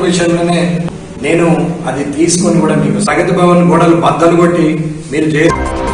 విషయంలోనే నేను అది తీసుకొని కూడా మీకు ప్రగతి భవన్ గోడలు బద్దలు కొట్టి మీరు చే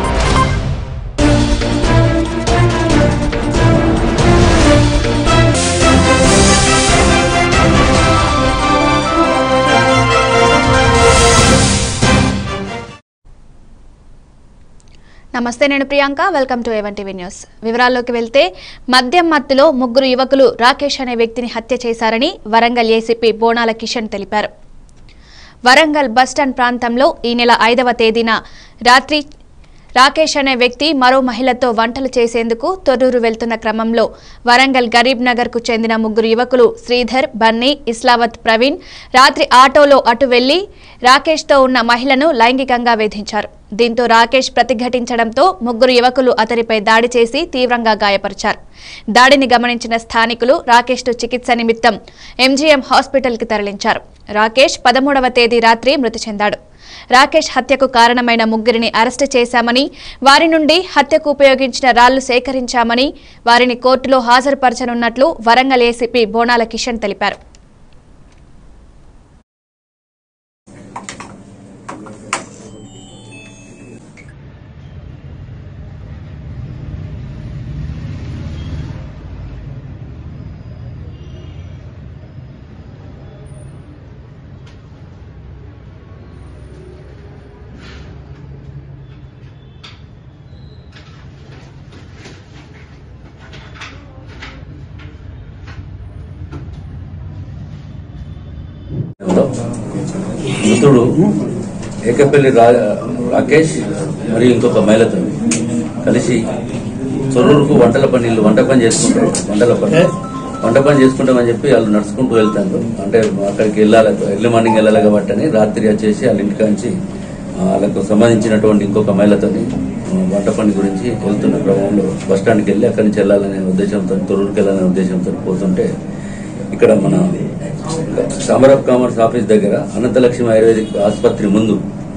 నమస్తే నేను Priyanka welcome to A one TV news వివరాల్లోకి వెళ్తే మద్యం మత్తులో ముగ్గురు యువకులు రాకేష్ అనే వ్యక్తిని హత్య చేశారని వరంగల్ ఏసీపీ బోనాల కిషన్ తెలిపారు వరంగల్ బస్టాండ్ ప్రాంతంలో ఈ నెల ఐదవ తేదీన రాత్రి రాకేష్ అనే వ్యక్తి మరో మహిళతో వంటలు చేసేందుకు తొర్రూరు వెళ్తున్న క్రమంలో వరంగల్ గరీబ్ నగర్ కు చెందిన ముగ్గురు యువకులు శ్రీధర్ బన్నీ ఇస్లావత్ ప్రవీణ్ రాత్రి ఆటోలో అటు వెళ్లి రాకేష్తో ఉన్న మహిళను లైంగికంగా వేధించారు దీంతో రాకేష్ ప్రతిఘటించడంతో ముగ్గురు యువకులు అతడిపై దాడి చేసి తీవ్రంగా గాయపరిచారు దాడిని గమనించిన స్థానికులు రాకేష్ను చికిత్స నిమిత్తం ఎంజీఎం హాస్పిటల్కి తరలించారు రాకేష్ పదమూడవ తేదీ రాత్రి మృతి చెందాడు రాకేష్ హత్యకు కారణమైన ముగ్గురిని అరెస్టు చేశామని వారి నుండి హత్యకు ఉపయోగించిన రాళ్లు సేకరించామని వారిని కోర్టులో హాజరుపరచనున్నట్లు వరంగల్ ఏసీపీ బోనాల కిషన్ తెలిపారు మృతుడు ఏకపల్లి రా రాకేష్ మరియు ఇంకొక మహిళతో కలిసి చొర్రూరుకు వంటల పని వీళ్ళు వంట పని చేసుకుంటారు వంటల పని వంట పని చేసుకుంటామని చెప్పి వాళ్ళు నడుచుకుంటూ వెళ్తారు అంటే అక్కడికి వెళ్ళాలి ఎర్లీ మార్నింగ్ వెళ్ళాలి కాబట్టి అని రాత్రి వచ్చేసి వాళ్ళ ఇంటికాంచి ఆ, వాళ్ళకు సంబంధించినటువంటి ఇంకొక మహిళతోని ఆ, వంట పని గురించి వెళ్తున్న క్రమంలో బస్ స్టాండ్కి వెళ్ళి అక్కడి నుంచి వెళ్ళాలనే ఉద్దేశంతో తొర్రూరుకి వెళ్ళాలనే ఉద్దేశంతో పోతుంటే ఇక్కడ మన ఛాంబర్ ఆఫ్ కామర్స్ ఆఫీస్ దగ్గర అనంతలక్ష్మి ఆయుర్వేదిక్ ఆసుపత్రి ముందు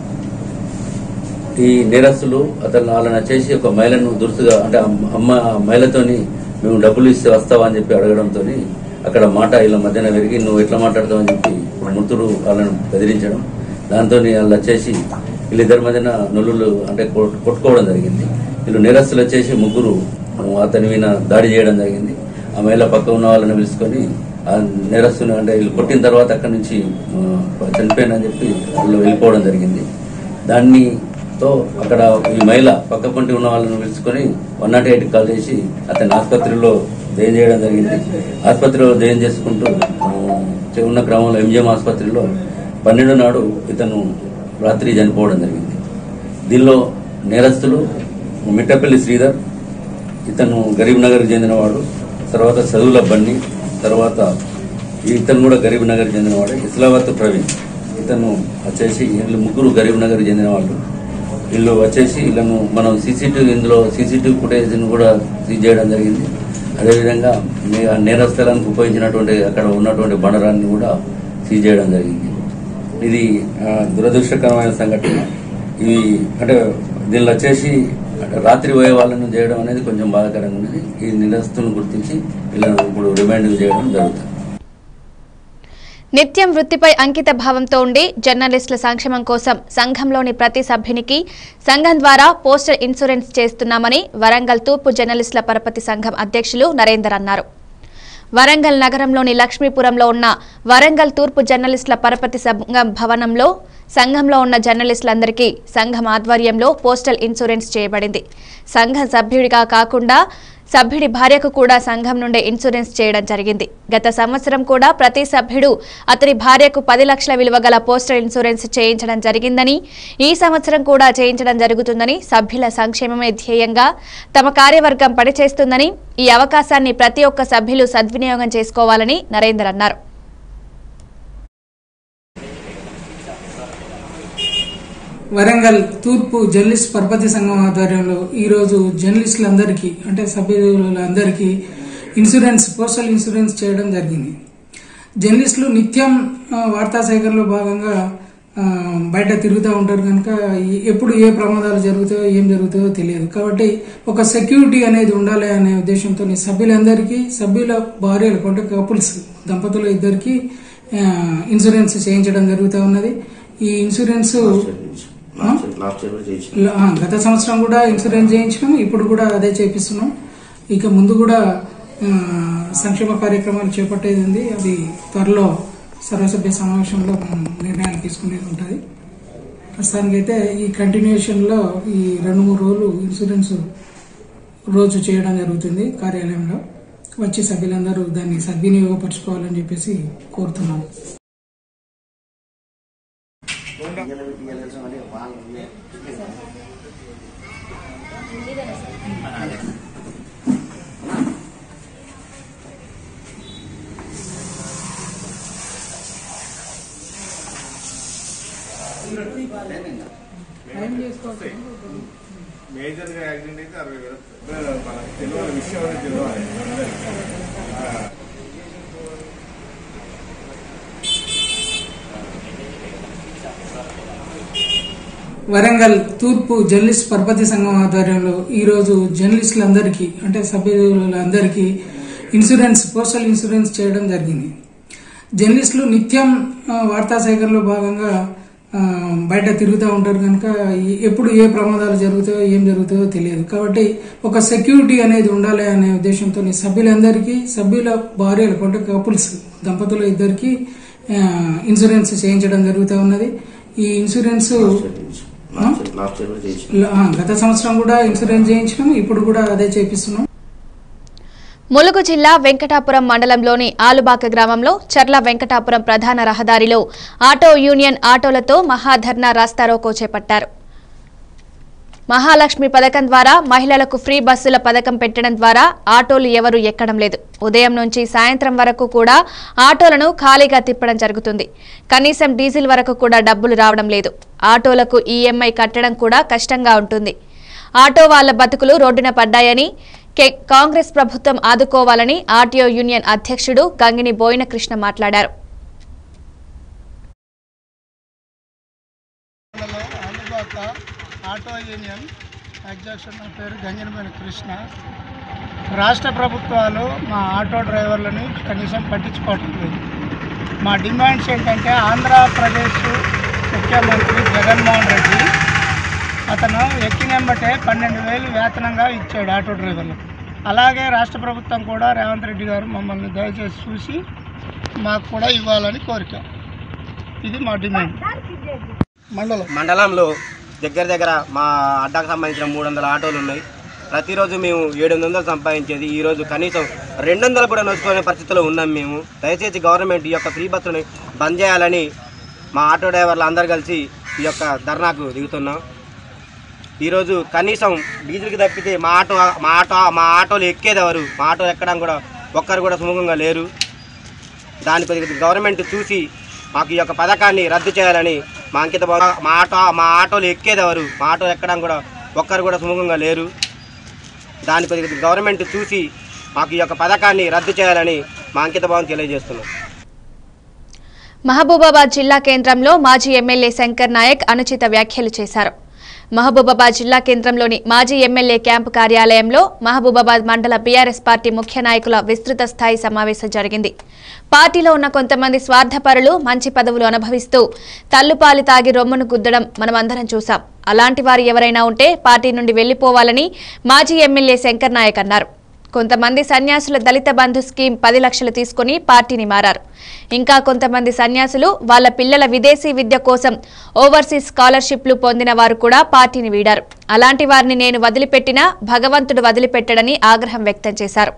ఈ నేరస్తులు అతను వాళ్ళని చేసి ఒక మహిళను దురుసుగా అంటే అమ్మ- అమ్మ ఆ మహిళతోని మేము డబ్బులు ఇస్తే వస్తావా అని చెప్పి అడగడంతో అక్కడ మాట వీళ్ళ మధ్యన పెరిగి నువ్వు ఎట్లా మాట్లాడతావు అని చెప్పి మృతుడు వాళ్ళని బెదిరించడం దాంతో వాళ్ళు వచ్చేసి వీళ్ళిద్దరి మధ్యన నుల్లులు అంటే కొట్- కొట్టుకోవడం జరిగింది వీళ్ళు నేరస్తులు వచ్చేసి ముగ్గురు అతని మీద దాడి చేయడం జరిగింది ఆ మహిళ పక్క ఉన్న వాళ్ళని పిలుచుకొని ఆ నేరస్తుని అంటే వీళ్ళు కొట్టిన తర్వాత అక్కడి నుంచి ఆ, చనిపోయిందని చెప్పి వాళ్ళు వెళ్ళిపోవడం జరిగింది దాన్నితో అక్కడ ఈ మహిళ పక్క పంటి ఉన్న వాళ్ళని పిలుచుకొని వన్ నాట్ ఎయిట్ కాల్ చేసి అతని ఆసుపత్రిలో జైన్ చేయడం జరిగింది ఆసుపత్రిలో జైన్ చేసుకుంటూ ఆ, ఉన్న క్రమంలో ఎంజిఎం ఆసుపత్రిలో పన్నెండు నాడు ఇతను రాత్రి చనిపోవడం జరిగింది దీనిలో నేరస్తులు మిట్టపల్లి శ్రీధర్ ఇతను గరీబ్ నగర్కి చెందినవాడు తర్వాత చదువుల బన్ని తర్వాత ఇతను కూడా గరీబ్ నగర్కి చెందినవాడు ఇస్లావత్ ప్రవీణ్ ఇతను వచ్చేసి వీళ్ళు ముగ్గురు గరీబ్ నగర్కి చెందిన వాళ్ళు వీళ్ళు వచ్చేసి వీళ్ళను మనం సీసీటీవీ ఇందులో సీసీటీవీ ఫుటేజ్ని కూడా సీజ్ చేయడం జరిగింది అదేవిధంగా నే- ఆ నేరస్థలానికి ఉపయోగించినటువంటి అక్కడ ఉన్నటువంటి బండరాన్ని కూడా సీజ్ చేయడం జరిగింది ఇది ఆ, దురదృష్టకరమైన సంఘటన ఇవి అంటే దీనిలో వచ్చేసి రాత్రి పోయే వాళ్ళను చేయడం అనేది కొంచెం బాధాకరంగా ఉన్నది ఈ నిరస్తులను గుర్తించి వీళ్ళను ఇప్పుడు రిమైండ్ చేయడం జరుగుతుంది నిత్యం వృత్తిపై అంకిత భావంతో ఉండి జర్నలిస్టుల సంక్షేమం కోసం సంఘంలోని ప్రతి సభ్యునికి సంఘం ద్వారా పోస్టల్ ఇన్సూరెన్స్ చేస్తున్నామని వరంగల్ తూర్పు జర్నలిస్టుల పరపతి సంఘం అధ్యక్షులు నరేందర్ అన్నారు వరంగల్ నగరంలోని లక్ష్మీపురంలో ఉన్న వరంగల్ తూర్పు జర్నలిస్టుల పరపతి సంఘం భవనంలో సంఘంలో ఉన్న జర్నలిస్టులందరికీ సంఘం ఆధ్వర్యంలో పోస్టల్ ఇన్సూరెన్స్ చేయబడింది సంఘం సభ్యుడిగా కాకుండా సభ్యుడి భార్యకు కూడా సంఘం నుండే ఇన్సూరెన్స్ చేయడం జరిగింది గత సంవత్సరం కూడా ప్రతి సభ్యుడు అతని భార్యకు పది లక్షల విలువ గల పోస్టల్ ఇన్సూరెన్స్ చేయించడం జరిగిందని ఈ సంవత్సరం కూడా చేయించడం జరుగుతుందని సభ్యుల సంక్షేమమే ధ్యేయంగా తమ కార్యవర్గం పనిచేస్తుందని ఈ అవకాశాన్ని ప్రతి ఒక్క సభ్యులు సద్వినియోగం చేసుకోవాలని నరేందర్ అన్నారు వరంగల్ తూర్పు జర్నలిస్ట్ పరపతి సంఘం ఆధ్వర్యంలో ఈరోజు జర్నలిస్టులందరికీ అంటే సభ్యులందరికీ ఇన్సూరెన్స్ పోస్టల్ ఇన్సూరెన్స్ చేయడం జరిగింది జర్నలిస్టులు నిత్యం ఆ, వార్తా సేకరణలో భాగంగా ఆ, బయట తిరుగుతూ ఉంటారు కనుక ఈ- ఎప్పుడు ఏ ప్రమాదాలు జరుగుతాయో ఏం జరుగుతాయో తెలియదు కాబట్టి ఒక సెక్యూరిటీ అనేది ఉండాలి అనే ఉద్దేశంతో సభ్యులందరికీ సభ్యుల భార్యలకు అంటే కపుల్స్ దంపతులు ఇద్దరికి ఆ, ఇన్సూరెన్స్ చేయించడం జరుగుతూ ఉన్నది ఈ ఇన్సూరెన్స్ లాస్ట్ ఇయర్ కూడా చేయించిన ఆ, గత సంవత్సరం కూడా ఇన్సూరెన్స్ చేయించినాం ఇప్పుడు కూడా అదే చేపిస్తున్నాం ఇక ముందు కూడా ఆ, సంక్షేమ కార్యక్రమాలు చేపట్టేది ఉంది అది త్వరలో సర్వసభ్య సమావేశంలో మనం నిర్ణయాలు తీసుకునేది ఉంటుంది ప్రస్తుతానికైతే ఈ కంటిన్యూషన్ లో ఈ రెండు మూడు రోజులు ఇన్సూరెన్స్ రోజు చేయడం జరుగుతుంది కార్యాలయంలో వచ్చి సభ్యులందరూ దాన్ని సద్వినియోగపరచుకోవాలని చెప్పేసి కోరుతున్నాం మేజర్ గా యాక్సిడెంట్ అయితే అరవై వేలు మనకు తెలియాలి విషయం అనేది తెలియాలి వరంగల్ తూర్పు జర్నలిస్ట్ పరపతి సంఘం ఆధ్వర్యంలో ఈ రోజు జర్నలిస్టులందరికీ అంటే సభ్యులందరికీ ఇన్సూరెన్స్ పోస్టల్ ఇన్సూరెన్స్ చేయడం జరిగింది జర్నలిస్టులు నిత్యం ఆ, వార్తా సేకరణలో భాగంగా ఆ, బయట తిరుగుతూ ఉంటారు కనుక ఈ- ఎప్పుడు ఏ ప్రమాదాలు జరుగుతాయో ఏం జరుగుతాయో తెలియదు కాబట్టి ఒక సెక్యూరిటీ అనేది ఉండాలి అనే ఉద్దేశంతో సభ్యులందరికీ సభ్యుల భార్యలు అంటే కపుల్స్ దంపతులు ఇద్దరికి ఇన్సూరెన్స్ చేయించడం జరుగుతూ ఉన్నది ఈ ఇన్సూరెన్స్ లాస్ట్ ఇయర్ కూడా చేయించిన ఆ, గత సంవత్సరం కూడా ఇన్సూరెన్స్ చేయించినాం ఇప్పుడు కూడా అదే చేపిస్తున్నాం ములుగు జిల్లా వెంకటాపురం మండలంలోని ఆలుబాక గ్రామంలో చర్ల వెంకటాపురం ప్రధాన రహదారిలో ఆటో యూనియన్ ఆటోలతో మహాధర్నా రాస్తారోకో చేపట్టారు మహాలక్ష్మి పథకం ద్వారా మహిళలకు ఫ్రీ బస్సుల పథకం పెట్టడం ద్వారా ఆటోలు ఎవరు ఎక్కడం లేదు ఉదయం నుంచి సాయంత్రం వరకు కూడా ఆటోలను ఖాళీగా తిప్పడం జరుగుతుంది కనీసం డీజిల్ వరకు కూడా డబ్బులు రావడం లేదు ఆటోలకు ఈఎంఐ కట్టడం కూడా కష్టంగా ఉంటుంది ఆటో వాళ్ల బతుకులు రోడ్డున పడ్డాయని కే- కాంగ్రెస్ ప్రభుత్వం ఆదుకోవాలని ఆర్టీఓ యూనియన్ అధ్యక్షుడు గంగిని బోయిన కృష్ణ మాట్లాడారు మండలం అందుబాక ఆటో యూనియన్ అధ్యక్షుడు నా పేరు గంజనమైన కృష్ణ రాష్ట్ర ప్రభుత్వాలు మా ఆటో డ్రైవర్లని కనీసం పట్టించుకోవటం లేదు మా డిమాండ్స్ ఏంటంటే ఆంధ్రప్రదేశ్ ముఖ్యమంత్రి జగన్మోహన్ రెడ్డి అతను ఎక్కినెంబటే పన్నెండు వేలు వేతనంగా ఇచ్చాడు ఆటో డ్రైవర్లకు అలాగే రాష్ట్ర ప్రభుత్వం కూడా రేవంత్ రెడ్డి గారు మమ్మల్ని దయచేసి చూసి మాకు కూడా ఇవ్వాలని కోరిక ఇది మా డిమాండ్ మండలం మండలంలో దగ్గర దగ్గర మా అడ్డాకు సంబంధించిన మూడు వందల ఆటోలు ఉన్నాయి ప్రతిరోజు మేము ఏడు వందలు సంపాదించేది ఈరోజు కనీసం రెండు వందలు కూడా నోచుకునే పరిస్థితిలో ఉన్నాం మేము దయచేసి గవర్నమెంట్ ఈ యొక్క ఫ్రీ బస్సుని బంద్ చేయాలని మా ఆటో డ్రైవర్లు అందరు కలిసి ఈ యొక్క ధర్నాకు దిగుతున్నాం ఈరోజు కనీసం డీజిల్కి తప్పితే మా ఆటో మా ఆటో మా ఆటోలు ఎక్కేది ఎవరు మా ఆటో ఎక్కడం కూడా ఒక్కరు కూడా సుముఖంగా లేరు దాని కొద్దిగా గవర్నమెంట్ చూసి మాకు ఈ యొక్క పథకాన్ని రద్దు చేయాలని మా అంకిత భావం మా ఆటో మా ఆటోలు ఎక్కేది ఎవరు మా ఆటో ఎక్కడం కూడా ఒక్కరు కూడా సుముఖంగా లేరు దాని కొద్దిగా గవర్నమెంట్ చూసి మాకు ఈ యొక్క పథకాన్ని రద్దు చేయాలని మా అంకిత భావం తెలియజేస్తున్నాం మహబూబాబాద్ జిల్లా కేంద్రంలో మాజీ ఎమ్మెల్యే శంకర్ నాయక్ అనుచిత వ్యాఖ్యలు చేశారు మహబూబాబాద్ జిల్లా కేంద్రంలోని మాజీ ఎమ్మెల్యే క్యాంపు కార్యాలయంలో మహబూబాబాద్ మండల బీఆర్ఎస్ పార్టీ ముఖ్య నాయకుల విస్తృత స్థాయి సమావేశం జరిగింది పార్టీలో ఉన్న కొంతమంది స్వార్థపరులు మంచి పదవులు అనుభవిస్తూ తల్లుపాలి తాగి రొమ్మును గుద్దడం మనమందరం చూశాం అలాంటి వారు ఎవరైనా ఉంటే పార్టీ నుండి వెళ్లిపోవాలని మాజీ ఎమ్మెల్యే శంకర్ నాయక్ అన్నారు కొంతమంది సన్యాసుల దళిత బంధు స్కీమ్ పది లక్షలు తీసుకుని పార్టీని మారారు ఇంకా కొంతమంది సన్యాసులు వాళ్ళ పిల్లల విదేశీ విద్య కోసం ఓవర్సీస్ స్కాలర్షిప్లు పొందిన వారు కూడా పార్టీని వీడారు అలాంటి వారిని నేను వదిలిపెట్టినా భగవంతుడు వదిలిపెట్టడని ఆగ్రహం వ్యక్తం చేశారు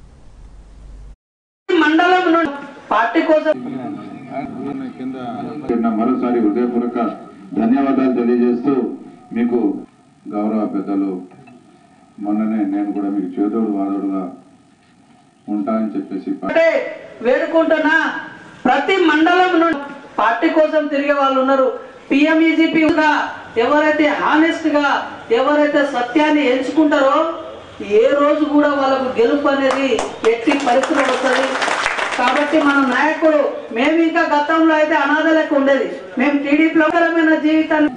నా మరోసారి హృదయపూర్వక ధన్యవాదాలు తెలియజేస్తూ మీకు గౌరవ పెద్దలు మొన్ననే నేను కూడా మీకు చేదోడు వాదోడుగా ఉంటానని చెప్పేసి అంటే వేడుకుంటున్నా ప్రతి మండలం నుండి పార్టీ కోసం తిరిగే వాళ్ళు ఉన్నారు పిఎంఈజీపీ గా ఎవరైతే హానెస్ట్ గా ఎవరైతే సత్యాన్ని ఎంచుకుంటారో ఏ రోజు కూడా వాళ్ళకు గెలుపు అనేది ఎట్టి పరిస్థితులు వస్తుంది కాబట్టి మన నాయకుడు మేము ఇంకా గతంలో అయితే అనాథ లెక్క ఉండేది మేము టీడీపీలో కరమైన జీవితాన్ని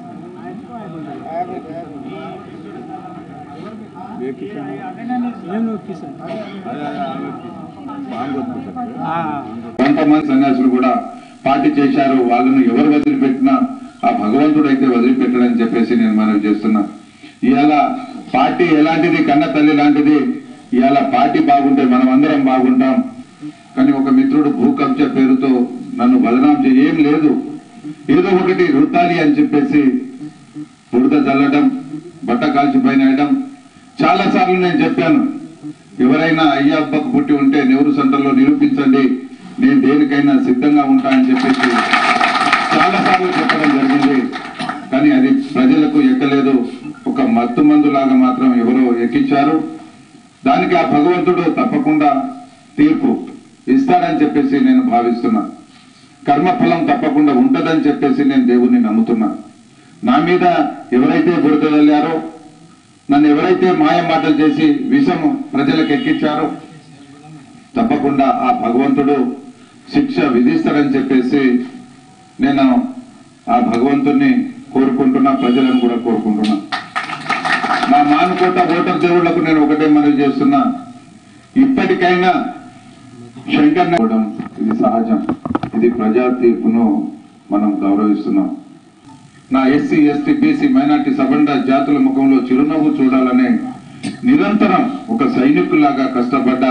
కొంతమంది సన్యాసులు కూడా పార్టీ చేశారు వాళ్ళను ఎవరు వదిలిపెట్టినా ఆ భగవంతుడు అయితే వదిలిపెట్టడని చెప్పేసి నేను మనవి చేస్తున్నా ఇవాళ పార్టీ ఎలాంటిది కన్న తల్లి లాంటిది ఇవాళ పార్టీ బాగుంటే మనం అందరం బాగుంటాం కానీ ఒక మిత్రుడు భూ కబ్జా పేరుతో నన్ను బదనాం చేయ ఏం లేదు ఏదో ఒకటి రుద్దాలి అని చెప్పేసి బురద చల్లడం బట్ట కాల్చి పైన వేయడం చాలా సార్లు నేను చెప్పాను ఎవరైనా అయ్యా అబ్బకు పుట్టి ఉంటే నెహ్రూ సెంటర్లో నిరూపించండి నేను దేనికైనా సిద్ధంగా ఉంటా అని చెప్పేసి చాలా సార్లు చెప్పడం జరిగింది కానీ అది ప్రజలకు ఎక్కలేదు ఒక మత్తు మందు లాగా మాత్రం ఎవరో ఎక్కించారు దానికి ఆ భగవంతుడు తప్పకుండా తీర్పు ఇస్తాడని చెప్పేసి నేను భావిస్తున్నా కర్మఫలం తప్పకుండా ఉంటదని చెప్పేసి నేను దేవుణ్ణి నమ్ముతున్నా నా మీద ఎవరైతే బురద వెళ్ళారో నన్ను ఎవరైతే మాయ మాటలు చేసి విషం ప్రజలకు ఎక్కించారో తప్పకుండా ఆ భగవంతుడు శిక్ష విధిస్తాడని చెప్పేసి నేను ఆ భగవంతుణ్ణి కోరుకుంటున్నా ప్రజలను కూడా కోరుకుంటున్నా నా మానుకోట ఓటర్ దేవుళ్లకు నేను ఒకటే మనవి చేస్తున్నా ఇప్పటికైనా శంకర్ ఇవ్వడం ఇది సహజం ఇది ప్రజా తీర్పును మనం గౌరవిస్తున్నాం నా ఎస్సీ ఎస్టీ బీసీ మైనార్టీ సబండ జాతుల ముఖంలో చిరునవ్వు చూడాలనే నిరంతరం ఒక సైనికులాగా కష్టపడ్డ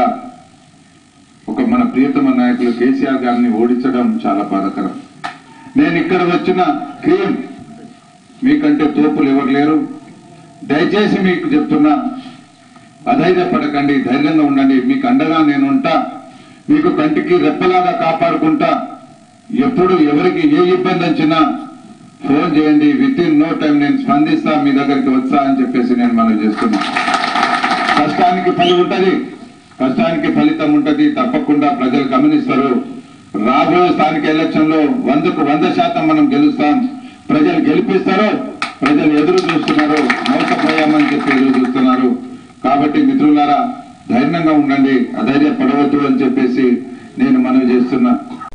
ఒక మన ప్రియతమ నాయకులు కేసీఆర్ గారిని ఓడించడం చాలా బాధాకరం నేను ఇక్కడ వచ్చిన క్రీమ్ మీకంటే తోపులు ఎవరు లేరు దయచేసి మీకు చెప్తున్నా అధైర్యపడకండి ధైర్యంగా ఉండండి మీకు అండగా నేను ఉంటా మీకు కంటికి రెప్పలాగా కాపాడుకుంటా ఎప్పుడు ఎవరికి ఏ ఇబ్బంది వచ్చినా ఫోన్ చేయండి విత్ ఇన్ నో టైం నేను స్పందిస్తా మీ దగ్గరికి వచ్చా అని చెప్పేసి నేను మనం చేస్తున్నా కష్టానికి ఫలి ఉంటది కష్టానికి ఫలితం ఉంటది తప్పకుండా ప్రజలు గమనిస్తారు రాబోయే స్థానిక ఎలక్షన్ లో వందకు వంద శాతం మనం గెలుస్తాం ప్రజలు గెలిపిస్తారు ప్రజలు ఎదురు చూస్తున్నారు మోసపోయామని చెప్పి ఎదురు చూస్తున్నారు కాబట్టి మిత్రులారా ధైర్యంగా ఉండండి అధైర్యపడవద్దు అని చెప్పేసి నేను మనవి చేస్తున్నా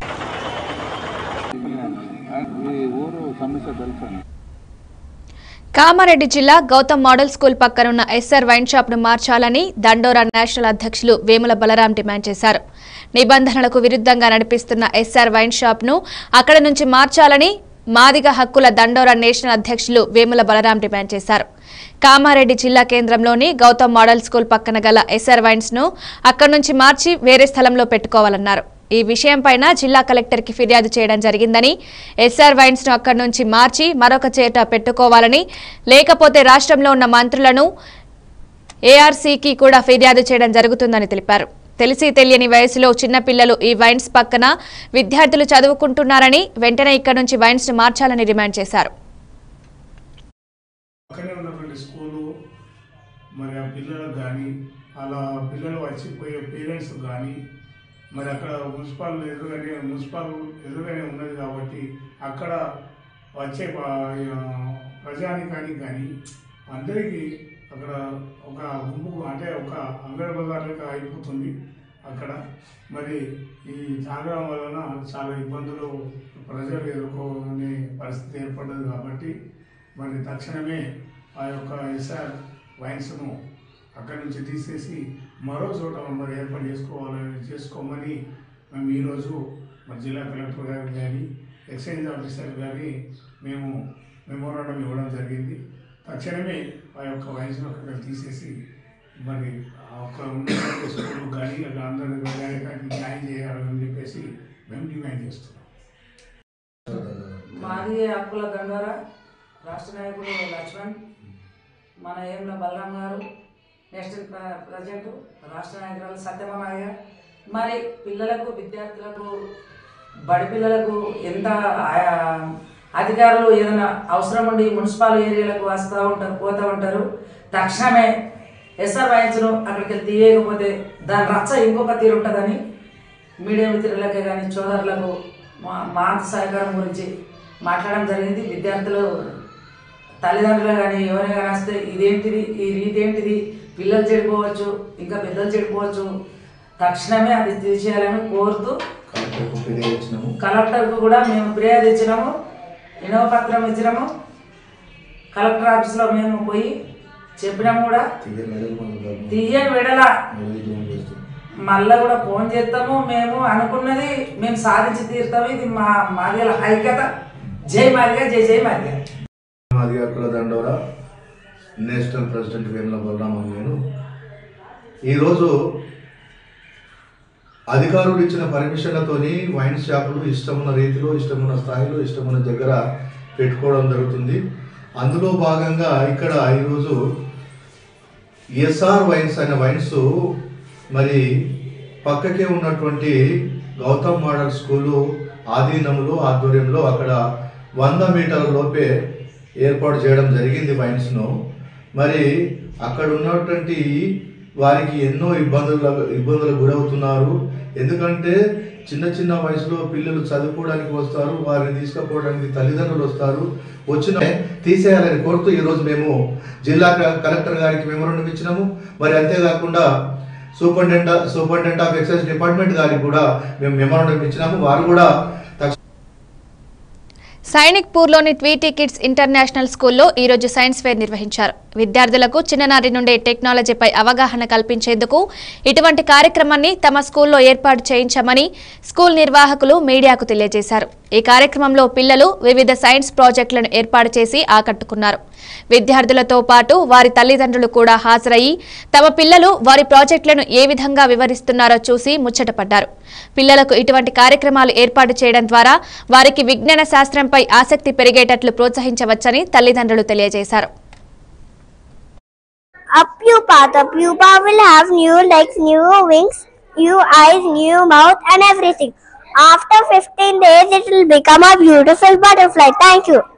ఊరు సమస్య తెలుసా కామారెడ్డి జిల్లా గౌతమ్ మోడల్ స్కూల్ పక్కనున్న ఎస్ఆర్ వైన్ షాప్ ను మార్చాలని దండోరా నేషనల్ అధ్యక్షులు వేముల బలరాం డిమాండ్ చేశారు నిబంధనలకు విరుద్ధంగా నడిపిస్తున్న ఎస్ఆర్ వైన్ షాప్ ను అక్కడ నుంచి మార్చాలని మాదిగ హక్కుల దండోరా నేషనల్ అధ్యక్షులు వేముల బలరాం డిమాండ్ చేశారు కామారెడ్డి జిల్లా కేంద్రంలోని గౌతమ్ మోడల్ స్కూల్ పక్కన గల ఎస్ఆర్ వైన్స్ ను అక్కడి నుంచి మార్చి వేరే స్థలంలో పెట్టుకోవాలన్నారు ఈ విషయంపైన జిల్లా కలెక్టర్కి ఫిర్యాదు చేయడం జరిగిందని ఎస్ఆర్ వైన్స్ ను అక్కడి నుంచి మార్చి మరొక చేట పెట్టుకోవాలని లేకపోతే రాష్ట్రంలో ఉన్న మంత్రులను ఏఆర్సీకి కూడా ఫిర్యాదు చేయడం జరుగుతుందని తెలిపారు తెలిసి తెలియని వయసులో చిన్నపిల్లలు ఈ వైన్స్ పక్కన విద్యార్థులు చదువుకుంటున్నారని వెంటనే ఇక్కడి నుంచి వైన్స్ ను మార్చాలని డిమాండ్ చేశారు పక్కనే ఉన్నటువంటి స్కూలు మరి ఆ పిల్లలకు కానీ అలా పిల్లలు వచ్చిపోయే పేరెంట్స్ కానీ మరి అక్కడ మున్సిపల్ ఎదురుగానే మున్సిపల్ ఎదురుగానే ఉన్నది కాబట్టి అక్కడ వచ్చే ప- ప్రజానికానికి కానీ అందరికీ అక్కడ ఒక గుంపు అంటే ఒక అంగడి బజార్లకు అయిపోతుంది అక్కడ మరి ఈ తాగడం వలన చాలా ఇబ్బందులు ప్రజలు ఎదుర్కొనే పరిస్థితి ఏర్పడ్డది కాబట్టి మరి తక్షణమే ఆ యొక్క ఎస్ఆర్ వైన్స్ను అక్కడి నుంచి తీసేసి మరో చోట మరి ఏర్పాటు చేసుకోవాలని చేసుకోమని మేము ఈరోజు మరి జిల్లా కలెక్టర్ గారికి కానీ ఎక్సైజ్ ఆఫీసర్ కానీ మేము మెమోరాండం ఇవ్వడం జరిగింది తక్షణమే ఆ యొక్క వైన్స్ను అక్కడ తీసేసి మరి ఆ ఒక ఉన్నటువంటి స్కూల్ కానీ అలా అందరూ కానీ న్యాయం చేయాలని చెప్పేసి మేము డిమాండ్ చేస్తున్నాం మాది హక్కుల దండోరా రాష్ట్ర నాయకుడు లక్ష్మణ్ మన ఏంల బలరాం గారు నెక్స్ట్ ప్ర- ప్రజెంట్ రాష్ట్ర నాయకురాలు సత్యమామయ్య మరి పిల్లలకు విద్యార్థులకు బడి పిల్లలకు ఎంత ఆయా అధికారులు ఏదైనా అవసరం ఉండి మున్సిపల్ ఏరియాలకు వస్తూ ఉంటారు పోతూ ఉంటారు తక్షణమే ఎస్ఆర్ వైన్స్ను అక్కడికి వెళ్ళి తీయకపోతే దాని రచ్చ ఇంకొక తీరు ఉంటుందని మీడియా మిత్రులకే కానీ సోదరులకు మా మా సహకారం గురించి మాట్లాడడం జరిగింది విద్యార్థులు తల్లిదండ్రులు కానీ ఎవరైనా కానీ వస్తే ఇదేంటిది ఈ రీతి ఏంటిది పిల్లలు చెడిపోవచ్చు ఇంకా పెద్దలు చెడిపోవచ్చు తక్షణమే అది తీసేయాలని కోరుతూ కలెక్టర్కు కూడా మేము ఫిర్యాదు ఇచ్చినాము వినవ పత్రం ఇచ్చినాము కలెక్టర్ ఆఫీస్లో మేము పోయి చెప్పినాము కూడా తీయని విడల మళ్ళీ కూడా ఫోన్ చేస్తాము మేము అనుకున్నది మేము సాధించి తీరుతాము ఇది మా మాదిగల ఐక్యత జై మాదిగ జై జై మాదిగ మాదిగా కుల దండోరా నేషనల్ ప్రెసిడెంట్ వేముల బలరామన్ నేను ఈరోజు అధికారులు ఇచ్చిన పర్మిషన్లతోని వైన్ షాపులు ఇష్టమున్న రీతిలో ఇష్టమున్న స్థాయిలో ఇష్టమున్న దగ్గర పెట్టుకోవడం జరుగుతుంది అందులో భాగంగా ఇక్కడ ఈరోజు ఎస్ఆర్ వైన్స్ అనే వైన్స్ మరి పక్కకే ఉన్నటువంటి గౌతమ్ మోడల్ స్కూలు ఆధీనంలో ఆధ్వర్యంలో అక్కడ వంద మీటర్ల లోపే ఏర్పాటు చేయడం జరిగింది వైన్స్ను మరి అక్కడ ఉన్నటువంటి వారికి ఎన్నో ఇబ్బందుల ఇబ్బందులకు గురవుతున్నారు ఎందుకంటే చిన్న చిన్న వయసులో పిల్లలు చదువుకోవడానికి వస్తారు వారిని తీసుకుపోవడానికి తల్లిదండ్రులు వస్తారు వచ్చిన తీసేయాలని కోరుతూ ఈరోజు మేము జిల్లా క- కలెక్టర్ గారికి మెమోరండం ఇచ్చినాము మరి అంతేకాకుండా superintendent superintendent of excise department గారికి కూడా మేము మెమోరండం ఇచ్చినాము వారు కూడా తక్ష సైనిక్ పూర్లోని ట్వీటీ కిడ్స్ ఇంటర్నేషనల్ స్కూల్లో ఈరోజు సైన్స్ ఫేర్ నిర్వహించారు విద్యార్థులకు చిన్ననాటి నుండే టెక్నాలజీపై అవగాహన కల్పించేందుకు ఇటువంటి కార్యక్రమాన్ని తమ స్కూల్లో ఏర్పాటు చేయించామని స్కూల్ నిర్వాహకులు మీడియాకు తెలియజేశారు ఈ కార్యక్రమంలో పిల్లలు వివిధ సైన్స్ ప్రాజెక్టులను ఏర్పాటు చేసి ఆకట్టుకున్నారు విద్యార్థులతో పాటు వారి తల్లిదండ్రులు కూడా హాజరయ్యి తమ పిల్లలు వారి ప్రాజెక్టులను ఏ విధంగా వివరిస్తున్నారో చూసి ముచ్చటపడ్డారు పిల్లలకు ఇటువంటి కార్యక్రమాలు ఏర్పాటు చేయడం ద్వారా వారికి విజ్ఞాన శాస్త్రంపై ఆసక్తి పెరిగేటట్లు ప్రోత్సహించవచ్చని తల్లిదండ్రులు తెలియజేశారు A pupa. The pupa will have new legs, new wings, new eyes, new mouth, and everything. After 15 days, it will become a beautiful butterfly. Thank you.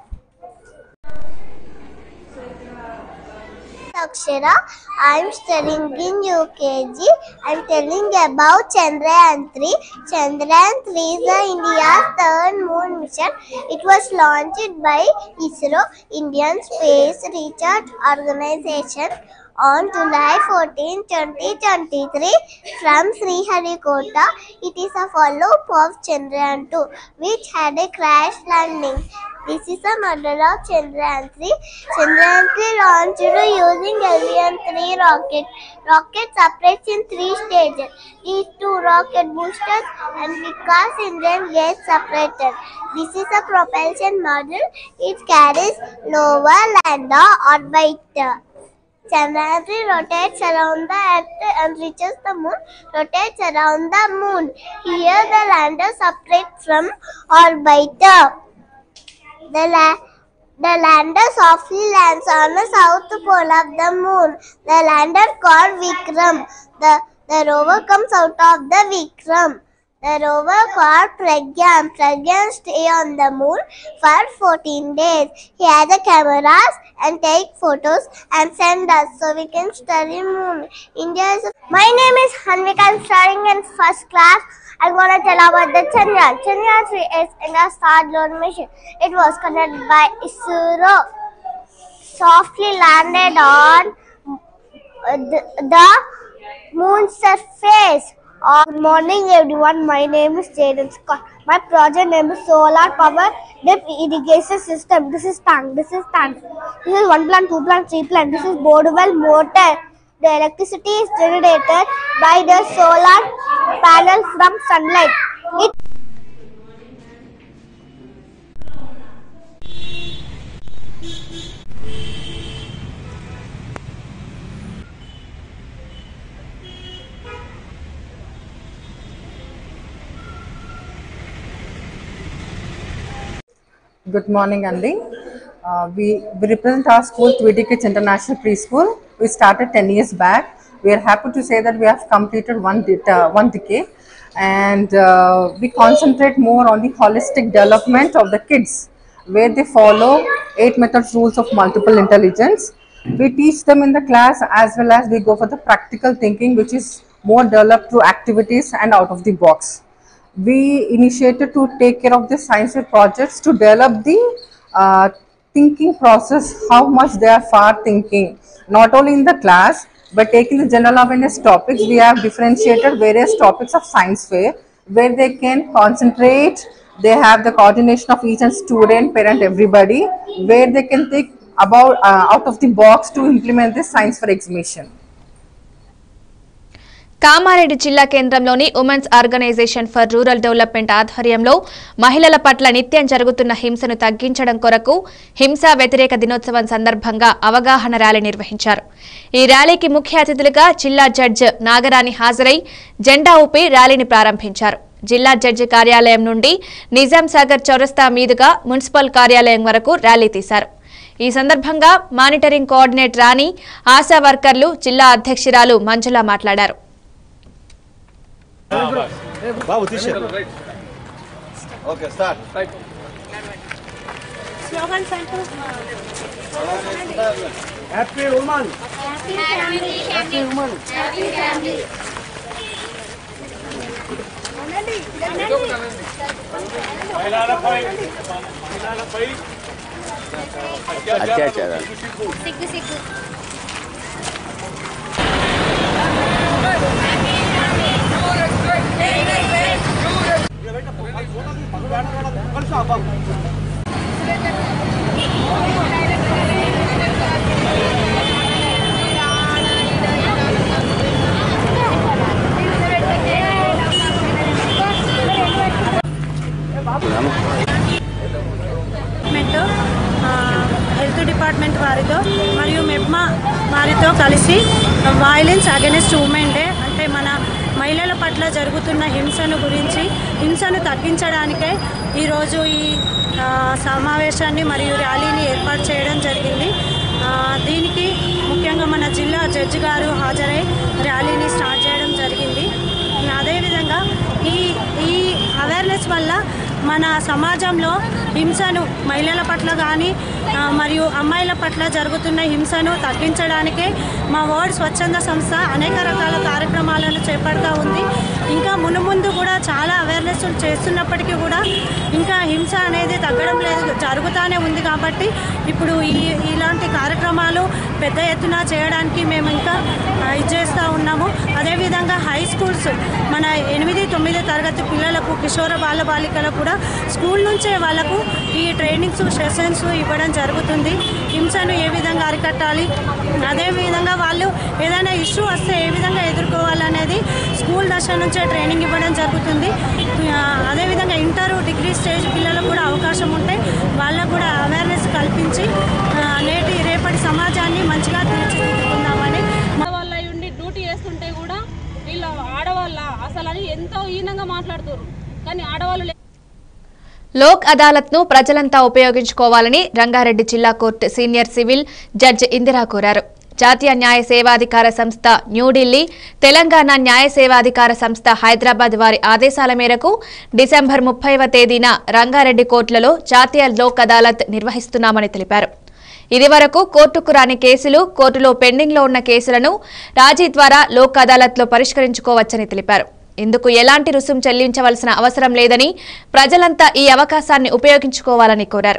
Akshara, I am studying in UKG. I am telling about Chandrayaan 3. Chandrayaan 3 is the India's third moon mission. It was launched by ISRO, Indian Space Research Organization, on July 14, 2023 from Sriharikota. It is a follow-up of Chandrayaan 2, which had a crash landing. This is a model of Chandrayaan 3. Chandrayaan 3 launched using LVN-3 rocket. Rocket separates in three stages. These two rocket boosters and Vikas engine get separated. This is a propulsion model. It carries lower lander orbiter. Chandrayaan 3 rotates around the Earth and reaches the moon, rotates around the moon. Here the lander separates from orbiter. The, la- the lander softly lands on the south pole of the moon. The lander called Vikram. The, the rover comes out of the Vikram. The rover called Pragyan. Pragyan stay on the moon for 14 days. He has the cameras and take photos and send us so we can study moon. India is. My name is Hanvika. I'm studying in first class. I'm gonna tell about the Chandrayaan. Chandrayaan 3 is in a star-lone mission. It was conducted by ISRO. Softly landed on uh, the, the moon surface. Uh, Good morning, everyone. My name is Jaden Scott. My project name is Solar Power Drip Irrigation System. This is tank. This is tank. This is one plant, two plant, three plant. This is Bodwell motor. The electricity is generated by the solar panel from sunlight. It Good morning, Andy. Uh, we, we represent our school, Tweety Kids International Preschool. We started 10 years back. We are happy to say that we have completed one, de- uh, one decade and uh, we concentrate more on the holistic development of the kids where they follow eight methods rules of multiple intelligence. We teach them in the class as well as we go for the practical thinking which is more developed through activities and out of the box we initiated to take care of the science fair projects to develop the uh, thinking process, how much they are far thinking, not only in the class, but taking the general awareness topics, we have differentiated various topics of science fair where they can concentrate, they have the coordination of each and student, parent, everybody, where they can think about uh, out of the box to implement this science fair exhibition. Kamareddy జిల్లా కేంద్రంలోని women's organization for rural development ఆధ్వర్యంలో మహిళల పట్ల నిత్యం జరుగుతున్న హింసను తగ్గించడం కొరకు హింసా వ్యతిరేక దినోత్సవం సందర్భంగా అవగాహన ర్యాలీ నిర్వహించారు ఈ ర్యాలీకి ముఖ్య అతిథులుగా జిల్లా జడ్జ్ నాగరాణి హాజరై జెండా ఊపి ర్యాలీని ప్రారంభించారు జిల్లా జడ్జి కార్యాలయం నుండి నిజాం సాగర్ చౌరస్తా మీదుగా మున్సిపల్ కార్యాలయం వరకు ర్యాలీ తీశారు ఈ సందర్భంగా మానిటరింగ్ కోఆర్డినేట్ రాణి ఆశా వర్కర్లు జిల్లా అధ్యక్షురాలు మంజుల మాట్లాడారు బాబు తీసే ఓకే స్టార్ట్ స్లోగన్స్ అంటూ హ్యాపీ ఉమెన్ హ్యాపీ ఉమెన్ మహిళలపై మహిళలపై అత్యాచారాలు. సిగ్గు సిగ్గు డిపార్ట్మెంట్ ఆ, హెల్త్ డిపార్ట్మెంట్ వారితో మరియు మెప్మా వారితో కలిసి వైలెన్స్ అగెనిస్ట్ ఉమెన్ డే అంటే మన మహిళల పట్ల జరుగుతున్న హింసను గురించి హింసను తగ్గించడానికే ఈరోజు ఈ ఆ, సమావేశాన్ని మరియు ర్యాలీని ఏర్పాటు చేయడం జరిగింది ఆ, దీనికి ముఖ్యంగా మన జిల్లా జడ్జి గారు హాజరై ర్యాలీని స్టార్ట్ చేయడం జరిగింది అదేవిధంగా ఈ ఈ అవేర్నెస్ వల్ల మన సమాజంలో హింసను మహిళల పట్ల కానీ ఆ, మరియు అమ్మాయిల పట్ల జరుగుతున్న హింసను తగ్గించడానికే మా వర్డ్ స్వచ్ఛంద సంస్థ అనేక రకాల కార్యక్రమాలను చేపడుతూ ఉంది ఇంకా మునుముందు కూడా చాలా అవేర్నెస్ చేస్తున్నప్పటికీ కూడా ఇంకా హింస అనేది తగ్గడం లేదు జరుగుతూనే ఉంది కాబట్టి ఇప్పుడు ఈ ఇలాంటి కార్యక్రమాలు పెద్ద ఎత్తున చేయడానికి మేము ఇంకా ఆ, ఇది చేస్తూ ఉన్నాము అదేవిధంగా హై స్కూల్స్ మన ఎనిమిది తొమ్మిది తరగతి పిల్లలకు కిషోర బాల బాలికలకు కూడా స్కూల్ నుంచే వాళ్ళకు ఈ ట్రైనింగ్స్ సెషన్స్ ఇవ్వడం జరుగుతుంది హింసను ఏ విధంగా అరికట్టాలి అదేవిధంగా వాళ్ళు ఏదైనా ఇష్యూ వస్తే ఏ విధంగా ఎదుర్కోవాలనేది స్కూల్ దశ నుంచే ట్రైనింగ్ ఇవ్వడం జరుగుతుంది ఆ, అదేవిధంగా ఇంటర్ డిగ్రీ స్టేజ్ పిల్లలకు కూడా అవకాశం ఉంటే వాళ్ళకు కూడా అవేర్నెస్ కల్పించి ఆ, నేటి రేపటి సమాజాన్ని మంచిగా తీర్చిదిద్దుకుందామని వాళ్ళ ఉండి డ్యూటీ చేస్తుంటే కూడా వీళ్ళు ఆడవాళ్ళ అసలు అని ఎంతో హీనంగా మాట్లాడుతారు కానీ ఆడవాళ్ళు లే- లోక్ అదాలత్ ను ప్రజలంతా ఉపయోగించుకోవాలని రంగారెడ్డి జిల్లా court senior civil judge Indira కోరారు జాతీయ న్యాయ సేవాధికార సంస్థ న్యూఢిల్లీ తెలంగాణ న్యాయ సేవాధికార సంస్థ హైదరాబాద్ వారి ఆదేశాల మేరకు డిసెంబర్ ముప్పైవ తేదీన రంగారెడ్డి కోర్టులలో జాతీయ లోక్ అదాలత్ నిర్వహిస్తున్నామని తెలిపారు ఇదివరకు కోర్టుకు రాని కేసులు కోర్టులో పెండింగ్లో ఉన్న కేసులను రాజీ ద్వారా లోక్ అదాలత్లో పరిష్కరించుకోవచ్చని తెలిపారు ఇందుకు ఎలాంటి రుసుం చెల్లించవలసిన అవసరం లేదని ప్రజలంతా ఈ అవకాశాన్ని ఉపయోగించుకోవాలని కోరారు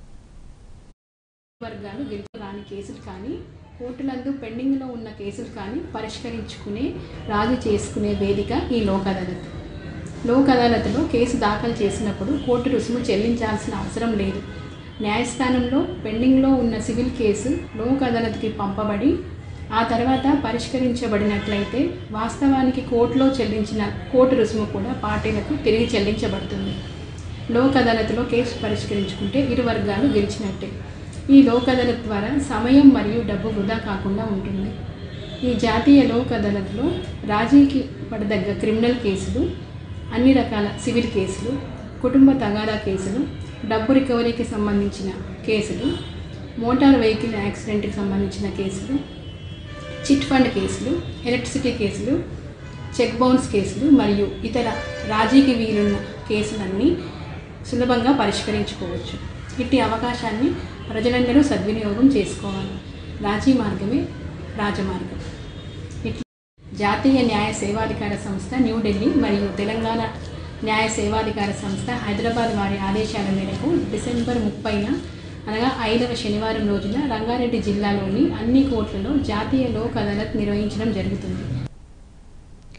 వర్గాలు గెలుపు రాని కేసులు కానీ కోర్టులందు పెండింగ్లో ఉన్న కేసులు కానీ పరిష్కరించుకునే రాజీ చేసుకునే వేదిక ఈ లోక్ అదాలత్ లోక్ అదాలత్లో కేసు దాఖలు చేసినప్పుడు కోర్టు రుసుము చెల్లించాల్సిన అవసరం లేదు న్యాయస్థానంలో పెండింగ్లో ఉన్న సివిల్ కేసు లోక్ అదాలత్కి పంపబడి ఆ తర్వాత పరిష్కరించబడినట్లయితే వాస్తవానికి కోర్టులో చెల్లించిన కోర్టు రుసుము కూడా పార్టీలకు తిరిగి చెల్లించబడుతుంది లోక్ అదాలత్లో కేసు పరిష్కరించుకుంటే ఇరు వర్గాలు గెలిచినట్టే ఈ లోక్ అదాలత్ ద్వారా సమయం మరియు డబ్బు వృధా కాకుండా ఉంటుంది ఈ జాతీయ లోక్ అదాలత్లో రాజీకి పడదగ్గ క్రిమినల్ కేసులు అన్ని రకాల సివిల్ కేసులు కుటుంబ తగాదా కేసులు డబ్బు రికవరీకి సంబంధించిన కేసులు మోటార్ వెహికల్ యాక్సిడెంట్కి సంబంధించిన కేసులు చిట్ ఫండ్ కేసులు ఎలక్ట్రిసిటీ కేసులు చెక్ బౌన్స్ కేసులు మరియు ఇతర రాజీకి వీలున్న కేసులన్నీ సులభంగా పరిష్కరించుకోవచ్చు ఇట్టి అవకాశాన్ని ప్రజలందరూ సద్వినియోగం చేసుకోవాలి రాజీ మార్గమే రాజమార్గం ఇట్లా జాతీయ న్యాయ సేవాధికార సంస్థ న్యూఢిల్లీ మరియు తెలంగాణ న్యాయ సేవాధికార సంస్థ హైదరాబాద్ వారి ఆదేశాల మేరకు డిసెంబర్ ముప్పైన అనగా ఐదవ శనివారం రోజున రంగారెడ్డి జిల్లాలోని అన్ని కోర్టులలో జాతీయ లోక్ అదాలత్ నిర్వహించడం జరుగుతుంది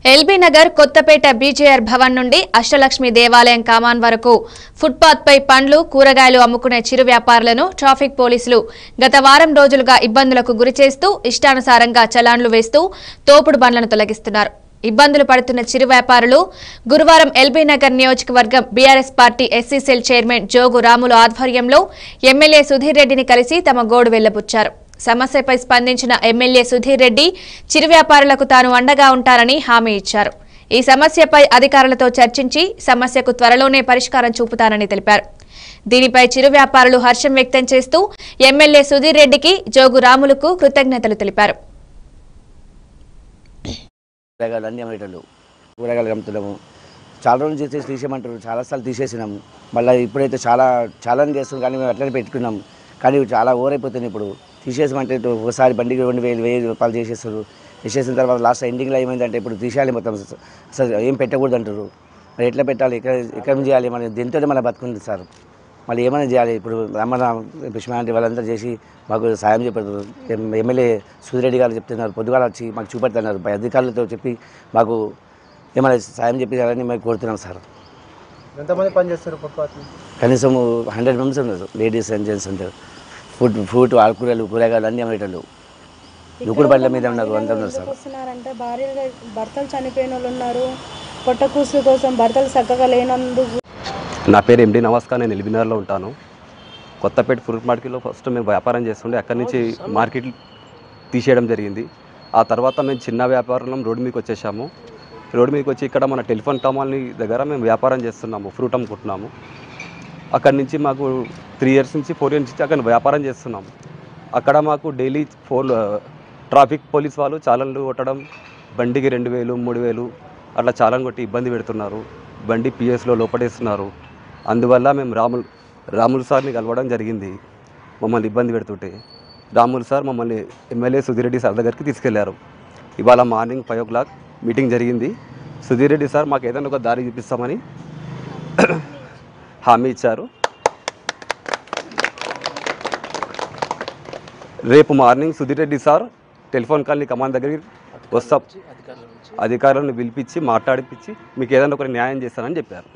ఎల్బీ నగర్ కొత్తపేట బీజేఆర్ భవన్ నుండి అష్టలక్ష్మి దేవాలయం కామాన్ వరకు ఫుట్పాత్ పై పండ్లు కూరగాయలు అమ్ముకునే చిరు వ్యాపారులను ట్రాఫిక్ పోలీసులు గత వారం రోజులుగా ఇబ్బందులకు గురిచేస్తూ ఇష్టానుసారంగా చలాన్లు వేస్తూ తోపుడు బండ్లను తొలగిస్తున్నారు ఇబ్బందులు పడుతున్న చిరు వ్యాపారులు గురువారం ఎల్బీ నగర్ నియోజకవర్గం BRS party SC cell chairman Jogu Ramulu ఆధ్వర్యంలో ఎమ్మెల్యే సుధీర్ రెడ్డిని కలిసి తమ గోడు వెళ్లబుచ్చారు సమస్యపై స్పందించిన ఎమ్మెల్యే సుధీర్ రెడ్డి చిరు వ్యాపారులకు తాను అండగా ఉంటారని హామీ ఇచ్చారు ఈ సమస్యపై అధికారులతో చర్చించి సమస్యకు త్వరలోనే పరిష్కారం చూపుతానని తెలిపారు దీనిపై చిరు వ్యాపారులు హర్షం వ్యక్తం చేస్తూ ఎమ్మెల్యే సుధీర్ రెడ్డికి జోగు రాములకు కృతజ్ఞతలు తెలిపారు కూరగాయలు అన్ని అమ్మేటోళ్ళు కూరగాయలు అమ్ముతున్నాము చాలా రోజులు చేసేసి తీసేయమంటారు చాలాసార్లు తీసేసినాము మళ్ళీ ఇప్పుడైతే చాలా చాలా చేస్తున్నాం కానీ మేము అట్లనే పెట్టుకున్నాం కానీ ఇవి చాలా ఓవర్ అయిపోతుంది ఇప్పుడు తీసేసామంటే ఇటు ఒకసారి బండికి రెండు వేలు వెయ్యి రూపాయలు చేసేస్తారు చేసేసిన తర్వాత లాస్ట్ ఎండింగ్లో ఏమైందంటే ఇప్పుడు తీసేయాలి మొత్తం అసలు ఏం పెట్టకూడదు అంటారు మరి ఎట్లా పెట్టాలి ఎక్కడ ఎక్కడ నుంచి చేయాలి మన దీంతో మన బతుకుంది సార్ మళ్ళీ ఏమైనా చేయాలి ఇప్పుడు రమణ పుష్మాంటి వాళ్ళందరూ చేసి మాకు సాయం చెప్పారు ఎం- ఎమ్మెల్యే సుధిరెడ్డి గారు చెప్తున్నారు పొద్దుగాల వచ్చి మాకు చూపెడుతున్నారు పై అధికారులతో చెప్పి మాకు ఏమైనా సాయం చెప్పాలని మేము కోరుతున్నాం సార్ ఎంతమంది పని చేస్తారు ఫుట్పాత్ కనీసం హండ్రెడ్ మెంబర్స్ ఉన్నారు లేడీస్ అండ్ జెంట్స్ ఉంటారు ఫుడ్ ఫ్రూట్ ఆకుకూరలు కూరగాయలు అన్నీ అమ్మేటోళ్ళు దుక్కుడు బండ్ల మీద ఉన్నారు అంతా ఉన్నారు సార్ వస్తున్నారంటే భార్యలు భర్తలు చనిపోయిన వాళ్ళు ఉన్నారు పొట్టకూసు కోసం భర్తలు చక్కగా లేనందుకు నా పేరు ఎండి నమస్కార్ నేను ఎల్బినార్లో ఉంటాను కొత్తపేట ఫ్రూట్ మార్కెట్లో ఫస్ట్ మేము వ్యాపారం చేస్తుండే అక్కడి నుంచి మార్కెట్ తీసేయడం జరిగింది ఆ తర్వాత మేము చిన్న వ్యాపారం రోడ్డు మీదకి వచ్చేసాము రోడ్డు మీదకి వచ్చి ఇక్కడ మన టెలిఫోన్ కామాలని దగ్గర మేము వ్యాపారం చేస్తున్నాము ఫ్రూట్ అమ్ముకుంటున్నాము అక్కడి నుంచి మాకు త్రీ ఇయర్స్ నుంచి ఫోర్ ఇయర్స్ నుంచి అక్కడ వ్యాపారం చేస్తున్నాము అక్కడ మాకు డైలీ ఫోన్ ట్రాఫిక్ పోలీస్ వాళ్ళు చాలన్లు కొట్టడం బండికి రెండు వేలు మూడు వేలు అట్లా చాలన్ కొట్టి ఇబ్బంది పెడుతున్నారు బండి పిఎస్లో లోపడేస్తున్నారు అందువల్ల మేము రాములు రాములు సార్ని కలవడం జరిగింది మమ్మల్ని ఇబ్బంది పెడుతుంటే రాములు సార్ మమ్మల్ని ఎమ్మెల్యే సుధీరెడ్డి సార్ దగ్గరికి తీసుకెళ్లారు ఇవాళ morning five o'clock meeting జరిగింది సుధీర్ రెడ్డి సార్ మాకు ఏదైనా ఒక దారి చూపిస్తామని హామీ ఇచ్చారు రేపు morning Sudheer Reddy sir telephone కాల్ని కమాండ్ దగ్గరికి వస్తాం అధికారులను పిలిపించి మాట్లాడిపించి మీకు ఏదైనా ఒక న్యాయం చేస్తానని చెప్పారు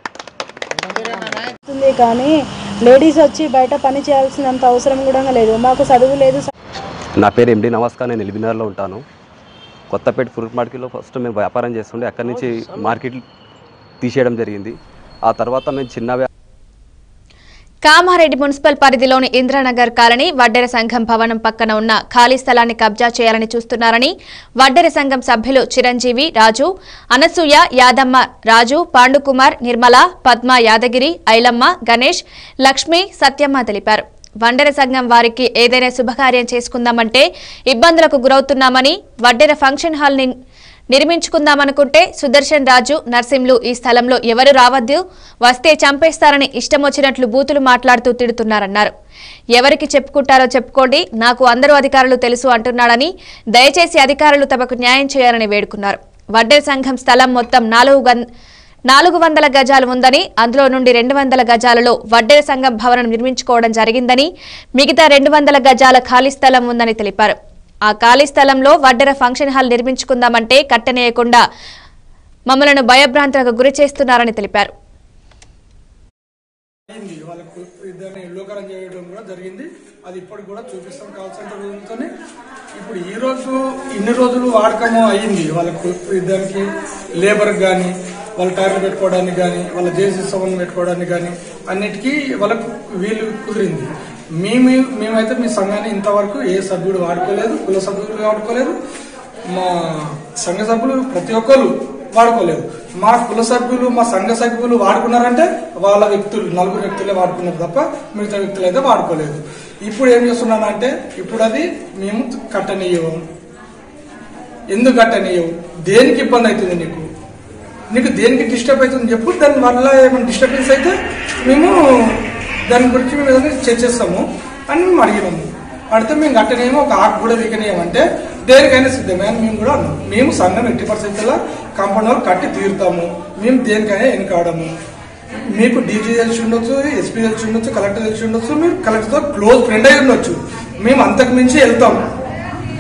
ఉంది కానీ లేడీస్ వచ్చి బయట పని చేయాల్సినంత అవసరం కూడా లేదు మాకు చదువు లేదు నా పేరు ఎండి నమస్కార్ నేను ఎల్బినార్లో ఉంటాను కొత్తపేట ఫ్రూట్ మార్కెట్లో ఫస్ట్ మేము వ్యాపారం చేస్తుండే అక్కడి నుంచి మార్కెట్ తీసేయడం జరిగింది ఆ తర్వాత మేము చిన్న వ్యా- కామారెడ్డి మున్సిపల్ పరిధిలోని ఇంద్రానగర్ కాలనీ వడ్డెర సంఘం భవనం పక్కన ఉన్న ఖాళీ స్థలాన్ని కబ్జా చేయాలని చూస్తున్నారని వడ్డెర సంఘం సభ్యులు చిరంజీవి రాజు అనసూయ యాదమ్మ రాజు పాండుకుమార్ నిర్మల పద్మ యాదగిరి ఐలమ్మ గణేష్ లక్ష్మి సత్యమ్మ తెలిపారు వడ్డెర సంఘం వారికి ఏదైనా శుభకార్యం చేసుకుందామంటే ఇబ్బందులకు గురవుతున్నామని వడ్డెర ఫంక్షన్ హాల్ ని నిర్మించుకుందామనుకుంటే సుదర్శన్ రాజు నర్సింలు ఈ స్థలంలో ఎవరు రావద్దు వస్తే చంపేస్తారని ఇష్టం వచ్చినట్లు బూతులు మాట్లాడుతూ తిడుతున్నారన్నారు ఎవరికి చెప్పుకుంటారో చెప్పుకోండి నాకు అందరూ అధికారులు తెలుసు అంటున్నాడని దయచేసి అధికారులు తమకు న్యాయం చేయాలని వేడుకున్నారు వడ్డెర సంఘం స్థలం మొత్తం నాలుగు గం- నాలుగు వందల గజాలు ఉందని అందులో నుండి రెండు వందల గజాలలో వడ్డెర సంఘం భవనం నిర్మించుకోవడం జరిగిందని మిగతా రెండు వందల గజాల ఖాళీ స్థలం ఉందని తెలిపారు ఆ ఖాళీ స్థలంలో వడ్డెర ఫంక్షన్ హాల్ నిర్మించుకుందామంటే కట్టనేయకుండా మమ్మలను భయభ్రాంతులకు గురి చేస్తున్నారని తెలిపారు అయింది వాళ్ళకు ఇద్దరిని ఇల్లుకరం చేయడం కూడా జరిగింది అది ఇప్పటికి కూడా చూపిస్తాం కాల్ సెంటర్ రోజులతోనే ఇప్పుడు ఈ రోజు ఇన్ని రోజులు వాడకము అయ్యింది వాళ్ళకు ఇద్దరికి లేబర్ కానీ వాళ్ళ టైర్లు పెట్టుకోవడానికి కానీ వాళ్ళ జేసీ సవన్ పెట్టుకోవడానికి కానీ అన్నిటికీ వాళ్ళకు వీలు కుదిరింది మేము మేమైతే మీ సంఘాన్ని ఇంతవరకు ఏ సభ్యుడు వాడుకోలేదు కుల సభ్యులు వాడుకోలేదు మా సంఘ సభ్యులు ప్రతి ఒక్కరు వాడుకోలేదు మా కుల సభ్యులు మా సంఘ సభ్యులు వాడుకున్నారంటే వాళ్ళ వ్యక్తులు నలుగురు వ్యక్తులే వాడుకున్నారు తప్ప మిగతా వ్యక్తులు అయితే వాడుకోలేదు ఇప్పుడు ఏం చేస్తున్నానంటే ఇప్పుడు అది మేము కట్టనీయము ఎందుకు కట్టనీయవు దేనికి ఇబ్బంది అవుతుంది నీకు నీకు దేనికి డిస్టర్బ్ అవుతుంది చెప్పు దాని వల్ల ఏమైనా డిస్టర్బెన్స్ అయితే మేము దాని గురించి మేము ఏదైనా చర్చిస్తాము అని మేము అడిగినాము అడిగితే మేము కట్టనేమో ఒక ఆకు కూడా దిగనేయమంటే దేనికైనా సిద్ధమే అని మేము కూడా అన్నాం మేము సంఘం ఎట్టి పరిస్థితుల్లో కాంపౌండ్ వాళ్ళు కట్టి తీరుతాము మేము దేనికైనా వెనుకాడము మీకు డీజీ తెలిసి ఉండొచ్చు ఎస్పీ తెలిసి ఉండొచ్చు కలెక్టర్ తెలిసి ఉండొచ్చు మీరు కలెక్టర్తో క్లోజ్ ఫ్రెండ్ అయి ఉండొచ్చు మేము అంతకు మించి వెళ్తాము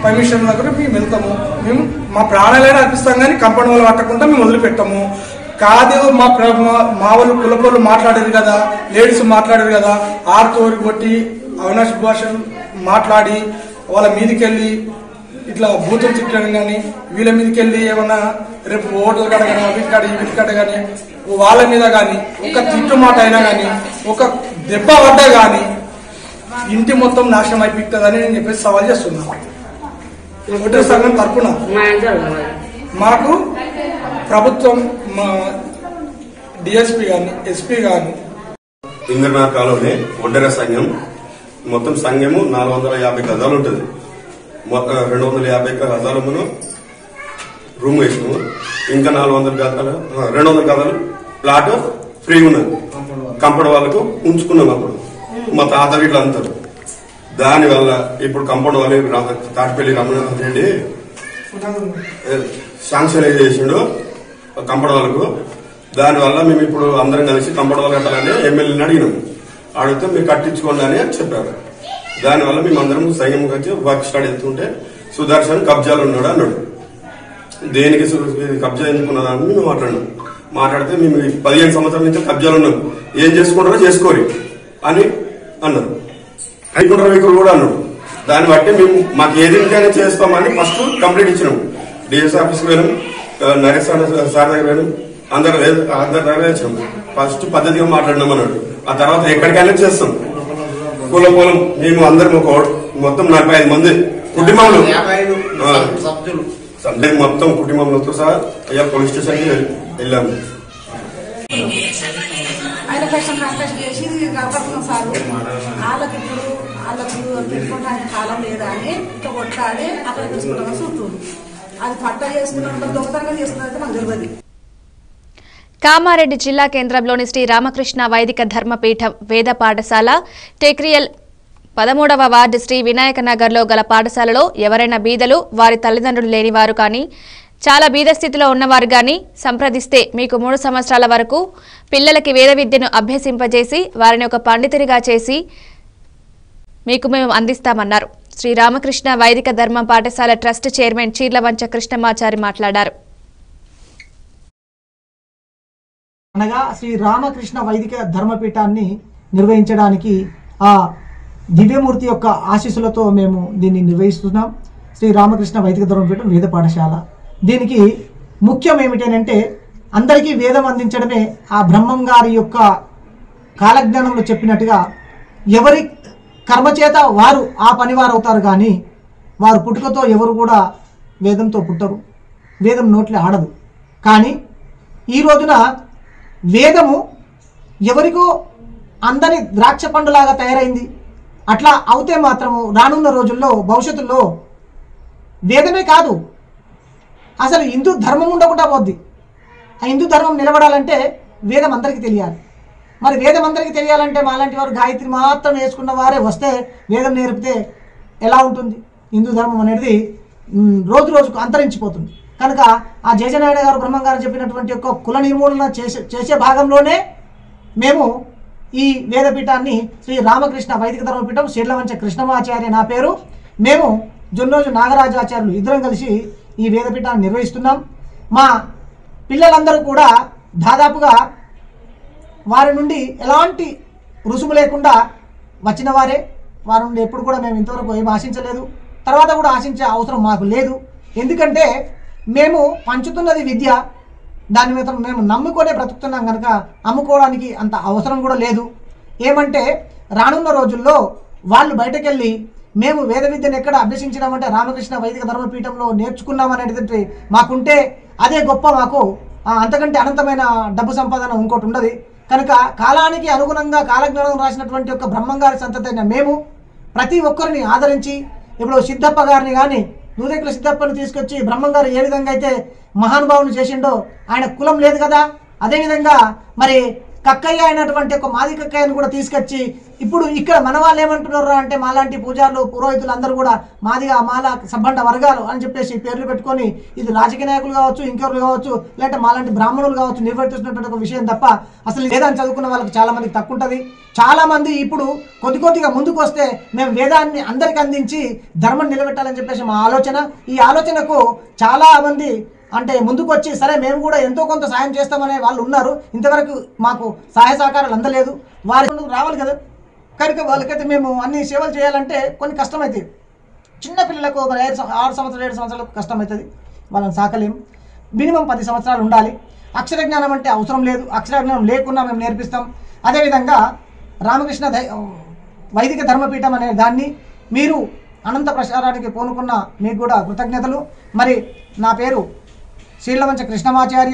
పర్మిషన్ దగ్గర మేము వెళ్తాము మేము మా ప్రాణాలైనా అర్పిస్తాం కానీ కంపెనీ వాళ్ళు పట్టకుండా మేము వదిలిపెట్టాము కాదు మా ప్ర- మా- మా వాళ్ళు కులపోళ్ళు మాట్లాడారు కదా లేడీస్ మాట్లాడారు కదా ఆరుతోరి కొట్టి అవినాష్ భాష మాట్లాడి వాళ్ళ మీదకి వెళ్ళి ఇట్లా బూతులు తిట్టడం కానీ వీళ్ళ మీదకి వెళ్ళి ఏమన్నా రేపు ఓటలు కాడ కానీ అవి కాడ ఇవి కాడ కానీ వాళ్ళ మీద కానీ ఒక తిట్టు మాట అయినా కానీ ఒక దెబ్బ పడ్డా కానీ ఇంటి మొత్తం నాశనం అయిపోతుందని నేను చెప్పేసి సవాల్ చేస్తున్నా ఒకటే సంఘం తరపున మాకు ప్రభుత్వం మా డిఎస్పీ కానీ ఎస్పీ కానీ ఇంద్రనాథ్ కాలనీ ఒడ్డెర సంఘం మొత్తం సంఘము నాలుగు వందల యాభై గజాలు ఉంటుంది మొత్తం రెండు వందల యాభై గజాలమును రూమ్ వేసినాము ఇంకా నాలుగు వందల గజాలు ఆ, రెండు వందల గజాలు ప్లాట్ ఫ్రీ ఉన్నది కంపెనీ వాళ్ళకు ఉంచుకున్నాం అప్పుడు మా తాత వీళ్ళు అంటారు దానివల్ల ఇప్పుడు కంపౌండ్ వాళ్ళు రా- తాటిపల్లి రమణాథ్ రెడ్డి ఏ, శాంక్షన్ చేసిండు కంపౌండ్ వాళ్ళకు దానివల్ల మేము ఇప్పుడు అందరం కలిసి కంపౌండ్ వాళ్ళు కట్టాలని ఎమ్మెల్యేని అడిగినాము అడిగితే మీరు కట్టించుకోండి అని చెప్పారు దానివల్ల మేము అందరం సైన్యం వచ్చి వర్క్ స్టార్ట్ చేస్తుంటే సుదర్శన్ కబ్జాలు ఉన్నాడు అన్నాడు దేనికి సు- ఇది కబ్జా ఎందుకున్నదా అని మేము మాట్లాడినాం మాట్లాడితే మేము ఈ పదిహేను సంవత్సరాల నుంచి కబ్జాలు ఉన్నాం ఏం చేసుకుంటారో చేసుకోరి అని అన్నారు ఐదుగుండ్ర వెహికల్ కూడా అన్నాడు దాన్ని బట్టి మేము మాకు ఏది ఇంకైనా చేస్తామని ఫస్ట్ కంప్లీట్ ఇచ్చినాం డిఎస్ ఆఫీస్కి వెళ్ళాం ఆ, నరేష్ సార్ సార్ దగ్గర వెళ్ళాం అందరు వే- అందరి దగ్గర ఇచ్చినాం ఫస్ట్ పద్ధతిగా మాట్లాడినాం అన్నాడు ఆ తర్వాత ఎక్కడికైనా చేస్తాం కుల పొలం మేము అందరం ఒక ఓ- మొత్తం నలభై ఐదు మంది కుటుంబాలు ఆ, మేము మొత్తం కుటుంబంలో సహా అయ్యా పోలీస్ స్టేషన్కి వెళ్ళాము ఆయన కష్టం నాకు కష్టం చేసి గడపడుతున్నాం సార్ వాళ్ళకి ఇప్పుడు వాళ్ళకు పెట్టుకోవడానికి కాలం లేదా అని ఇట్లా కొట్టాలి అక్కడ తీసుకుంటామని చూస్తుంది అది పట్టా చేసుకున్నాం దొంగతనంగా చేసుకున్నది మాకు తెలియదు కామారెడ్డి జిల్లా కేంద్రంలోని శ్రీ రామకృష్ణ వైదిక ధర్మపీఠం వేద పాఠశాల టెక్రియల్ పదమూడవ వార్డు శ్రీ వినాయక నగర్లో గల పాఠశాలలో ఎవరైనా బీదలు వారి తల్లిదండ్రులు లేనివారు కానీ చాలా బీద స్థితిలో ఉన్నవారు కానీ సంప్రదిస్తే మీకు మూడు సంవత్సరాల వరకు పిల్లలకి వేద విద్యను అభ్యసింపజేసి వారిని ఒక పండితుడిగా చేసి మీకు మేము అందిస్తామన్నారు శ్రీ రామకృష్ణ వైదిక ధర్మ పాఠశాల ట్రస్ట్ చైర్మన్ చీర్లవంచ కృష్ణమాచారి మాట్లాడారు అనగా శ్రీ రామకృష్ణ వైదిక ధర్మపీఠాన్ని నిర్వహించడానికి ఆ దివ్యమూర్తి యొక్క ఆశీస్సులతో మేము దీన్ని నిర్వహిస్తున్నాం శ్రీ రామకృష్ణ వైదిక ధర్మపీఠం వేద పాఠశాల దీనికి ముఖ్యం ఏమిటంటే అందరికీ వేదం అందించడమే ఆ బ్రహ్మం గారి యొక్క కాలజ్ఞానంలో చెప్పినట్టుగా ఎవరి కర్మచేత వారు ఆ పనివారు అవుతారు కానీ వారు పుట్టుకతో ఎవరు కూడా వేదంతో పుట్టరు వేదం నోట్లో ఆడదు కానీ ఈ రోజున వేదము ఎవరికో అందని ద్రాక్ష పండులాగా తయారైంది అట్లా అవుతే మాత్రము రానున్న రోజుల్లో భవిష్యత్తులో వేదమే కాదు అసలు హిందూ ధర్మం ఉండకుండా పోద్ది ఆ హిందూ ధర్మం నిలబడాలంటే వేదం అందరికీ తెలియాలి మరి వేదం అందరికీ తెలియాలంటే మాలాంటి వారు గాయత్రి మాత్రం నేర్చుకున్న వారే వస్తే వేదం నేర్పితే ఎలా ఉంటుంది హిందూ ధర్మం అనేది మ్, రోజు రోజుకు అంతరించిపోతుంది కనుక ఆ జయజనాయుడు గారు బ్రహ్మం గారు చెప్పినటువంటి యొక్క కుల నిర్మూలన చేసే చేసే భాగంలోనే మేము ఈ వేదపీఠాన్ని శ్రీ రామకృష్ణ వైదిక ధర్మపీఠం శీర్లవంచ కృష్ణమాచార్య నా పేరు మేము జొన్నోజు నాగరాజాచార్యులు ఇద్దరం కలిసి ఈ వేదపీఠాన్ని నిర్వహిస్తున్నాం మా పిల్లలందరూ కూడా దాదాపుగా వారి నుండి ఎలాంటి రుసుము లేకుండా వచ్చిన వారే వారి నుండి ఎప్పుడు కూడా మేము ఇంతవరకు ఏం ఆశించలేదు తర్వాత కూడా ఆశించే అవసరం మాకు లేదు ఎందుకంటే మేము పంచుతున్నది విద్య దాని మీద మేము నమ్ముకొనే బ్రతుకుతున్నాం కనుక అమ్ముకోవడానికి అంత అవసరం కూడా లేదు ఏమంటే రానున్న రోజుల్లో వాళ్ళు బయటకెళ్ళి మేము వేద విద్యను ఎక్కడ అభ్యసించినామంటే రామకృష్ణ వైదిక ధర్మపీఠంలో నేర్చుకున్నామనేది మాకుంటే అదే గొప్ప మాకు ఆ, అంతకంటే అనంతమైన డబ్బు సంపాదన ఇంకోటి ఉండదు కనుక కాలానికి అనుగుణంగా కాలజ్ఞానం రాసినటువంటి ఒక బ్రహ్మంగారి సంతతి అయిన మేము ప్రతి ఒక్కరిని ఆదరించి ఇప్పుడు సిద్ధప్ప గారిని కానీ నూరేకుల సిద్ధప్పని తీసుకొచ్చి బ్రహ్మంగారు ఏ విధంగా అయితే మహానుభావుని చేసిండో ఆయన కులం లేదు కదా అదేవిధంగా మరి కక్కయ్య అయినటువంటి ఒక మాది కక్కయ్యను కూడా తీసుకొచ్చి ఇప్పుడు ఇక్కడ మన వాళ్ళు ఏమంటున్నారు అంటే మాలాంటి పూజారులు పురోహితులు అందరూ కూడా మాదిగా మాల సబ్బండ వర్గాలు అని చెప్పేసి పేర్లు పెట్టుకొని ఇది రాజకీయ నాయకులు కావచ్చు ఇంకెవరు కావచ్చు లేదంటే మాలాంటి బ్రాహ్మణులు కావచ్చు నిర్వర్తిస్తున్నటువంటి ఒక విషయం తప్ప అసలు వేదాన్ని చదువుకున్న వాళ్ళకి చాలా మందికి తక్కువ ఉంటుంది చాలా మంది ఇప్పుడు కొద్ది కొద్దిగా ముందుకు వస్తే మేము వేదాన్ని అందరికి అందించి ధర్మం నిలబెట్టాలని చెప్పేసి మా ఆలోచన ఈ ఆలోచనకు చాలా మంది అంటే ముందుకు వచ్చి సరే మేము కూడా ఎంతో కొంత సాయం చేస్తామనే వాళ్ళు ఉన్నారు ఇంతవరకు మాకు సహాయ సహకారాలు అందలేదు వారి ముందుకు రావాలి కదా కనుక వాళ్ళకైతే మేము అన్ని సేవలు చేయాలంటే కొన్ని కష్టమవుతాయి చిన్న పిల్లలకు ఒక ఐదు సం- ఆరు సంవత్సరాలు ఏడు సంవత్సరాలకు కష్టమవుతుంది వాళ్ళని సాకలేం మినిమం పది సంవత్సరాలు ఉండాలి అక్షర జ్ఞానం అంటే అవసరం లేదు అక్షర జ్ఞానం లేకుండా మేము నేర్పిస్తాం అదేవిధంగా రామకృష్ణ దై వైదిక ధర్మపీఠం అనే దాన్ని మీరు అనంత ప్రచారానికి పూనుకున్న మీకు కూడా కృతజ్ఞతలు మరి నా పేరు శ్రీలవంచ కృష్ణమాచార్య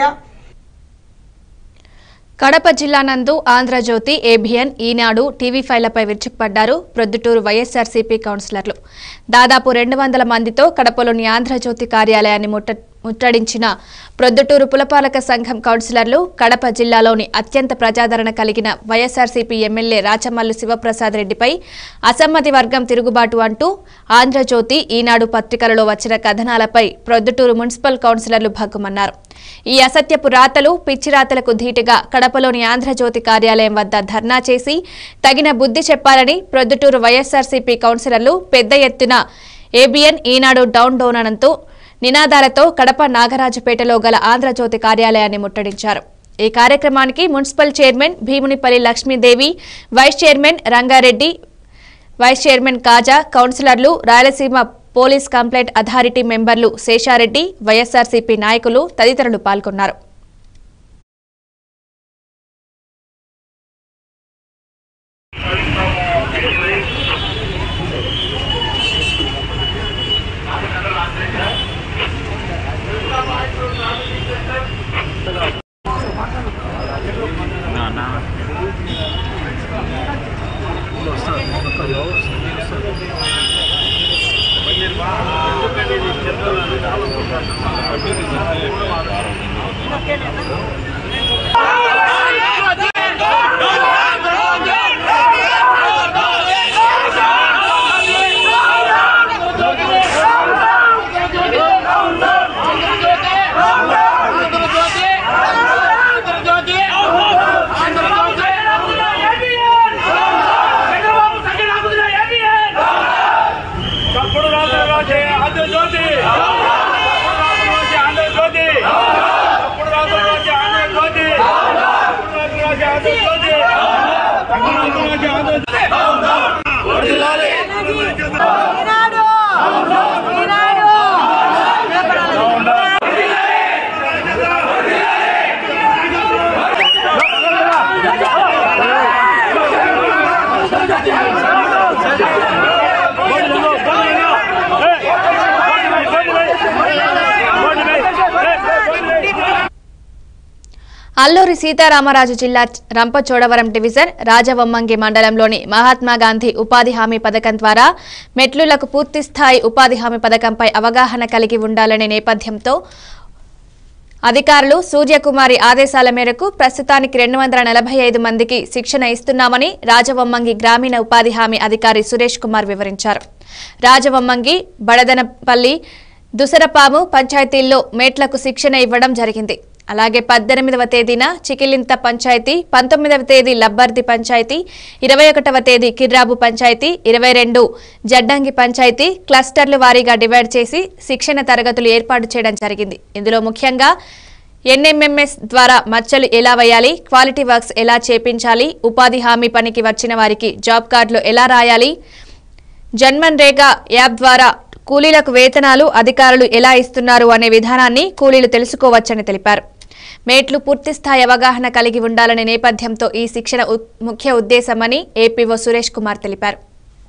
కడప జిల్లా నందు ఆంధ్రజ్యోతి ఏబిఎన్ ఈనాడు టీవీ ఫైళ్లపై విరుచుకుపడ్డారు ప్రొద్దుటూరు వైఎస్ఆర్సీపీ కౌన్సిలర్లు దాదాపు రెండు వందల మందితో కడపలోని ఆంధ్రజ్యోతి కార్యాలయాన్ని ముట్ట ముట్టడించిన ప్రొద్దుటూరు పులపాలక సంఘం కౌన్సిలర్లు కడప జిల్లాలోని అత్యంత ప్రజాదరణ కలిగిన వైఎస్ఆర్సీపీ ఎమ్మెల్యే రాచమల్లు శివప్రసాద్ రెడ్డిపై అసమ్మతి వర్గం తిరుగుబాటు అంటూ ఆంధ్రజ్యోతి ఈనాడు పత్రికలలో వచ్చిన కథనాలపై ప్రొద్దుటూరు మున్సిపల్ కౌన్సిలర్లు భగ్గుమన్నారు ఈ అసత్యపు రాతలు పిచ్చి రాతలకు ధీటుగా కడపలోని ఆంధ్రజ్యోతి కార్యాలయం వద్ద ధర్నా చేసి తగిన బుద్ధి చెప్పాలని ప్రొద్దుటూరు వైఎస్ఆర్సీపీ కౌన్సిలర్లు పెద్ద ఎత్తున ఏబిఎన్ ఈనాడు డౌన్ డౌన్ అనంతో నినాదాలతో కడప నాగరాజుపేటలో గల ఆంధ్రజ్యోతి కార్యాలయాన్ని ముట్టడించారు ఈ కార్యక్రమానికి municipal chairman Bhimunipalli Lakshmidevi vice chairman Rangareddy vice chairman Kaja కౌన్సిలర్లు రాయలసీమ పోలీస్ కంప్లైంట్ అథారిటీ మెంబర్లు శేషారెడ్డి వైఎస్ఆర్సీపీ నాయకులు తదితరులు పాల్గొన్నారు తప్పుడు రాత్రులు రాసే ఆంధ్రజ్యోతి ఆంధ్రజ్యోతి తప్పుడు రాత్రులు రాసే ఆంధ్రజ్యోతి తప్పుడు రాత్రులు రాసే ఆంధ్రజ్యోతి తప్పుడు రాత్రులు రాసే ఆంధ్రజ్యోతి అల్లూరి సీతారామరాజు జిల్లా రంపచోడవరం డివిజన్ రాజవమ్మంగి మండలంలోని మహాత్మా గాంధీ ఉపాధి హామీ పథకం ద్వారా మెట్లులకు పూర్తిస్థాయి ఉపాధి హామీ పథకంపై అవగాహన కలిగి ఉండాలనే నేపథ్యంతో అధికారులు సూర్యకుమారి ఆదేశాల మేరకు ప్రస్తుతానికి రెండు వందల నలభై ఐదు మందికి శిక్షణ ఇస్తున్నామని రాజవమ్మంగి గ్రామీణ ఉపాధి హామీ అధికారి సురేష్ కుమార్ వివరించారు రాజవమ్మంగి బడదనపల్లి దుసరపాము పంచాయతీల్లో మేట్లకు శిక్షణ ఇవ్వడం జరిగింది అలాగే పద్దెనిమిదవ తేదీన చికిలింత పంచాయతీ పంతొమ్మిదవ తేదీ లబ్బర్ది పంచాయతీ ఇరవై ఒకటవ తేదీ కిర్రాబు పంచాయతీ ఇరవై రెండు జడ్డంగి పంచాయతీ క్లస్టర్లు వారీగా డివైడ్ చేసి శిక్షణ తరగతులు ఏర్పాటు చేయడం జరిగింది ఇందులో ముఖ్యంగా ఎన్ఎంఎంఎస్ ద్వారా మచ్చలు ఎలా వేయాలి క్వాలిటీ వర్క్స్ ఎలా చేపించాలి ఉపాధి హామీ పనికి వచ్చిన వారికి జాబ్ కార్డులు ఎలా రాయాలి జన్మన్ రేగా యాప్ ద్వారా కూలీలకు వేతనాలు అధికారులు ఎలా ఇస్తున్నారు అనే విధానాన్ని కూలీలు తెలుసుకోవచ్చని తెలిపారు మేట్లు పూర్తిస్థాయి అవగాహన కలిగి ఉండాలనే నేపథ్యంతో ఈ శిక్షణ ఉ- ముఖ్య ఉద్దేశమని ఏపీఓ సురేష్ కుమార్ తెలిపారు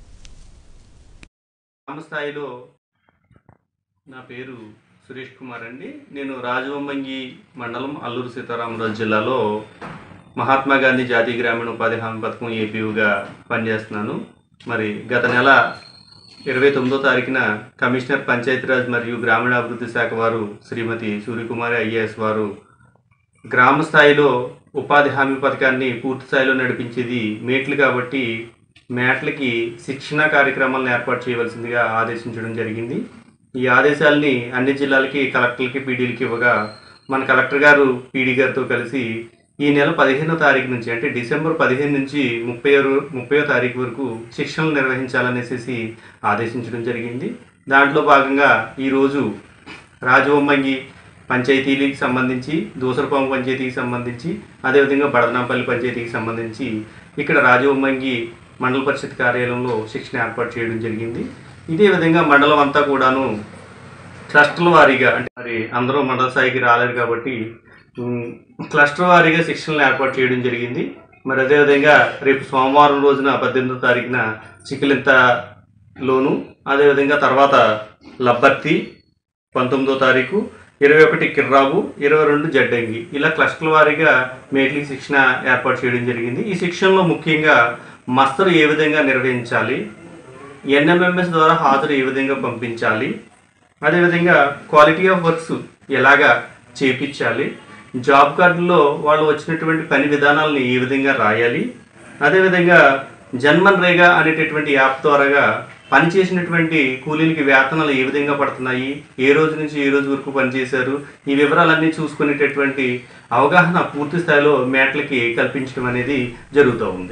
గ్రామ స్థాయిలో నా పేరు సురేష్ కుమార్ అండి నేను రాజవొమ్మంగి మండలం అల్లూరు సీతారామరాజు జిల్లాలో మహాత్మా గాంధీ జాతీయ గ్రామీణ ఉపాధి హామీ పథకం ఏపీయూగా పనిచేస్తున్నాను మరి గత నెల ఇరవై తొమ్మిదో తారీఖున కమిషనర్ పంచాయతీరాజ్ మరియు గ్రామీణాభివృద్ధి శాఖ వారు శ్రీమతి సూర్యకుమారి ఐఏఎస్ వారు గ్రామ స్థాయిలో ఉపాధి హామీ పథకాన్ని పూర్తి స్థాయిలో నడిపించేది మేట్లు కాబట్టి మేట్లకి శిక్షణ కార్యక్రమాలను ఏర్పాటు చేయవలసిందిగా ఆదేశించడం జరిగింది ఈ ఆదేశాలని అన్ని జిల్లాలకి కలెక్టర్లకి పీడీలకి ఇవ్వగా మన కలెక్టర్ గారు పీడీ గారితో కలిసి ఈ నెల పదిహేనో తారీఖు నుంచి అంటే డిసెంబర్ పదిహేను నుంచి ముప్పై ముప్పై తారీఖు వరకు శిక్షణలు నిర్వహించాలనేసి ఆదేశించడం జరిగింది దాంట్లో భాగంగా ఈరోజు రాజవొమ్మంగి పంచాయతీలకు సంబంధించి దూసరపాము పంచాయతీకి సంబంధించి అదేవిధంగా బడదనాంపల్లి పంచాయతీకి సంబంధించి ఇక్కడ రాజవొమ్మంగి మండల పరిషత్ కార్యాలయంలో శిక్షణ ఏర్పాటు చేయడం జరిగింది ఇదే విధంగా మండలం అంతా కూడాను క్లస్టర్ల వారీగా అంటే మరి అందరూ మండల స్థాయికి రాలేరు కాబట్టి ఉమ్, క్లస్టర్ వారీగా శిక్షణలు ఏర్పాటు చేయడం జరిగింది మరి అదేవిధంగా రేపు సోమవారం రోజున పద్దెనిమిదో తారీఖున చికిలింతలోను అదేవిధంగా తర్వాత లబ్బర్తి పంతొమ్మిదో తారీఖు ఇరవై ఒకటి కిర్రాబు ఇరవై రెండు జడ్డంగి ఇలా క్లస్టర్ల వారీగా మేట్లీ శిక్షణ ఏర్పాటు చేయడం జరిగింది ఈ శిక్షణలో ముఖ్యంగా మస్తరు ఏ విధంగా నిర్వహించాలి ఎన్ఎంఎంఎస్ ద్వారా హాజరు ఏ విధంగా పంపించాలి అదేవిధంగా క్వాలిటీ ఆఫ్ వర్క్స్ ఎలాగా చేపించాలి జాబ్ కార్డులో వాళ్ళు వచ్చినటువంటి పని విధానాలను ఏ విధంగా రాయాలి అదేవిధంగా జన్మన్ రేగా అనేటటువంటి యాప్ ద్వారాగా పనిచేసినటువంటి కూలీలకి వేతనాలు ఏ విధంగా పడుతున్నాయి ఏ రోజు నుంచి ఏ రోజు వరకు పనిచేశారు ఈ వివరాలన్నీ చూసుకునేటటువంటి అవగాహన పూర్తి స్థాయిలో మేట్లకి కల్పించడం అనేది జరుగుతూ ఉంది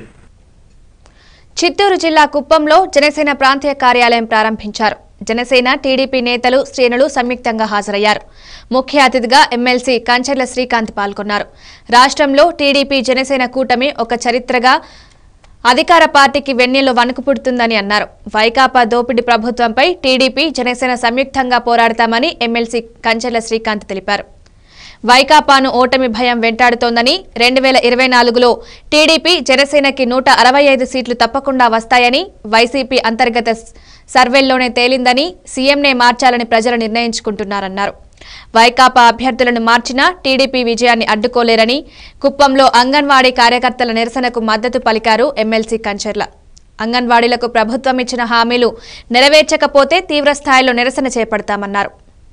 చిత్తూరు జిల్లా కుప్పంలో జనసేన ప్రాంతీయ కార్యాలయం ప్రారంభించారు జనసేన టీడీపీ నేతలు శ్రేణులు సంయుక్తంగా హాజరయ్యారు ముఖ్య అతిథిగా ఎమ్మెల్సీ కంచర్ల శ్రీకాంత్ పాల్గొన్నారు రాష్ట్రంలో టీడీపీ జనసేన కూటమి ఒక చరిత్రగా అధికార పార్టీకి వెన్నెల్లో వణుకు పుడుతుందని అన్నారు వైకాపా దోపిడీ ప్రభుత్వంపై టీడీపీ జనసేన సంయుక్తంగా పోరాడతామని ఎమ్మెల్సీ కంచెల శ్రీకాంత్ తెలిపారు వైకాపాను ఓటమి భయం వెంటాడుతోందని రెండు వేల ఇరవై నాలుగులో టీడీపీ జనసేనకి నూట అరవై ఐదు సీట్లు తప్పకుండా వస్తాయని వైసీపీ అంతర్గత సర్వేల్లోనే తేలిందని సీఎంనే మార్చాలని ప్రజలు నిర్ణయించుకుంటున్నారన్నారు వైకాపా అభ్యర్థులను మార్చినా టీడీపీ విజయాన్ని అడ్డుకోలేరని కుప్పంలో అంగన్వాడీ కార్యకర్తల నిరసనకు మద్దతు పలికారు ఎమ్మెల్సీ కంచర్ల అంగన్వాడీలకు ప్రభుత్వం ఇచ్చిన హామీలు నెరవేర్చకపోతే తీవ్రస్థాయిలో నిరసన చేపడతామన్నారు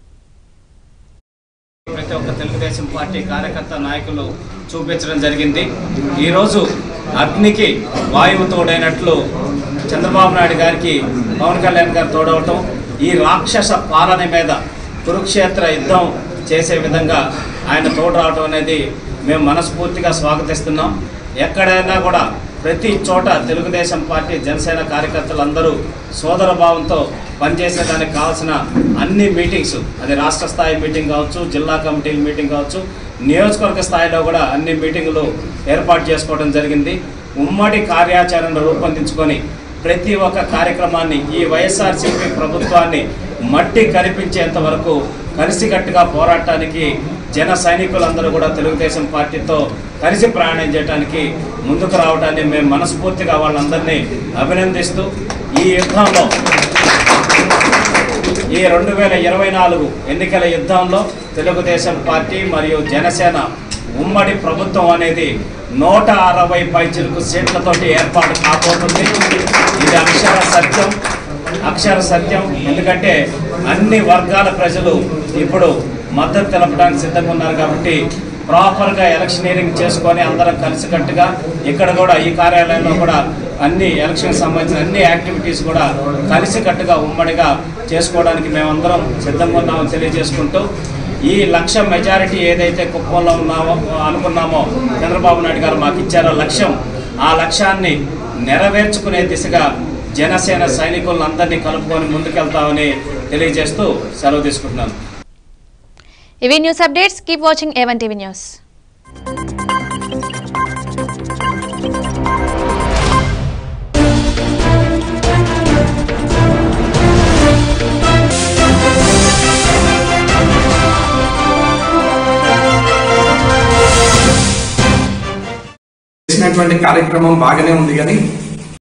ప్రతి ఒక్క తెలుగుదేశం పార్టీ కార్యకర్త నాయకులు చూపించడం జరిగింది ఈరోజు అగ్నికి వాయువు తోడైనట్లు చంద్రబాబు నాయుడు గారికి పవన్ కళ్యాణ్ గారు తోడవటం ఈ రాక్షస పాలన మీద కురుక్షేత్ర యుద్ధం చేసే విధంగా ఆయన తోడు రావటం అనేది మేము మనస్ఫూర్తిగా స్వాగతిస్తున్నాం ఎక్కడైనా కూడా ప్రతి చోట తెలుగుదేశం పార్టీ జనసేన కార్యకర్తలందరూ సోదర భావంతో పనిచేసేదానికి కావాల్సిన అన్ని మీటింగ్స్ అది రాష్ట్ర స్థాయి మీటింగ్ కావచ్చు జిల్లా కమిటీల మీటింగ్ కావచ్చు నియోజకవర్గ స్థాయిలో కూడా అన్ని మీటింగులు ఏర్పాటు చేసుకోవడం జరిగింది ఉమ్మడి కార్యాచరణ రూపొందించుకొని ప్రతి ఒక్క కార్యక్రమాన్ని ఈ వైఎస్ఆర్సీపీ ప్రభుత్వాన్ని మట్టి కనిపించేంత వరకు కలిసికట్టుగా పోరాటానికి జన సైనికులందరూ కూడా తెలుగుదేశం పార్టీతో కలిసి ప్రయాణం చేయడానికి ముందుకు రావడాన్ని మేము మనస్ఫూర్తిగా వాళ్ళందరినీ అభినందిస్తూ ఈ యుద్ధంలో ఈ రెండు వేల ఇరవై నాలుగు ఎన్నికల యుద్ధంలో తెలుగుదేశం పార్టీ మరియు జనసేన ఉమ్మడి ప్రభుత్వం అనేది నూట అరవై పైచిలకు సీట్లతోటి ఏర్పాటు కాబోతుంది ఇది అక్షర సత్యం అక్షర సత్యం ఎందుకంటే అన్ని వర్గాల ప్రజలు ఇప్పుడు మద్దతు తెలపడానికి సిద్ధంగా ఉన్నారు కాబట్టి ప్రాపర్గా ఎలక్షనీరింగ్ చేసుకొని అందరం కలిసికట్టుగా ఇక్కడ కూడా ఈ కార్యాలయంలో కూడా అన్ని ఎలక్షన్ సంబంధించిన అన్ని యాక్టివిటీస్ కూడా కలిసికట్టుగా ఉమ్మడిగా చేసుకోవడానికి మేమందరం సిద్ధంగా ఉన్నామని తెలియజేసుకుంటూ ఈ లక్ష మెజారిటీ ఏదైతే కుప్పంలో ఉన్నామో అనుకున్నామో చంద్రబాబు నాయుడు గారు మాకు ఇచ్చారో లక్ష్యం ఆ లక్ష్యాన్ని నెరవేర్చుకునే దిశగా జనసేన సైనికులందరినీ కలుపుకొని ముందుకెళ్తామని తెలియజేస్తూ సెలవు తీసుకుంటున్నాను ఇవి news updates keep watching A one TV news చేసినటువంటి కార్యక్రమం బాగానే ఉంది కానీ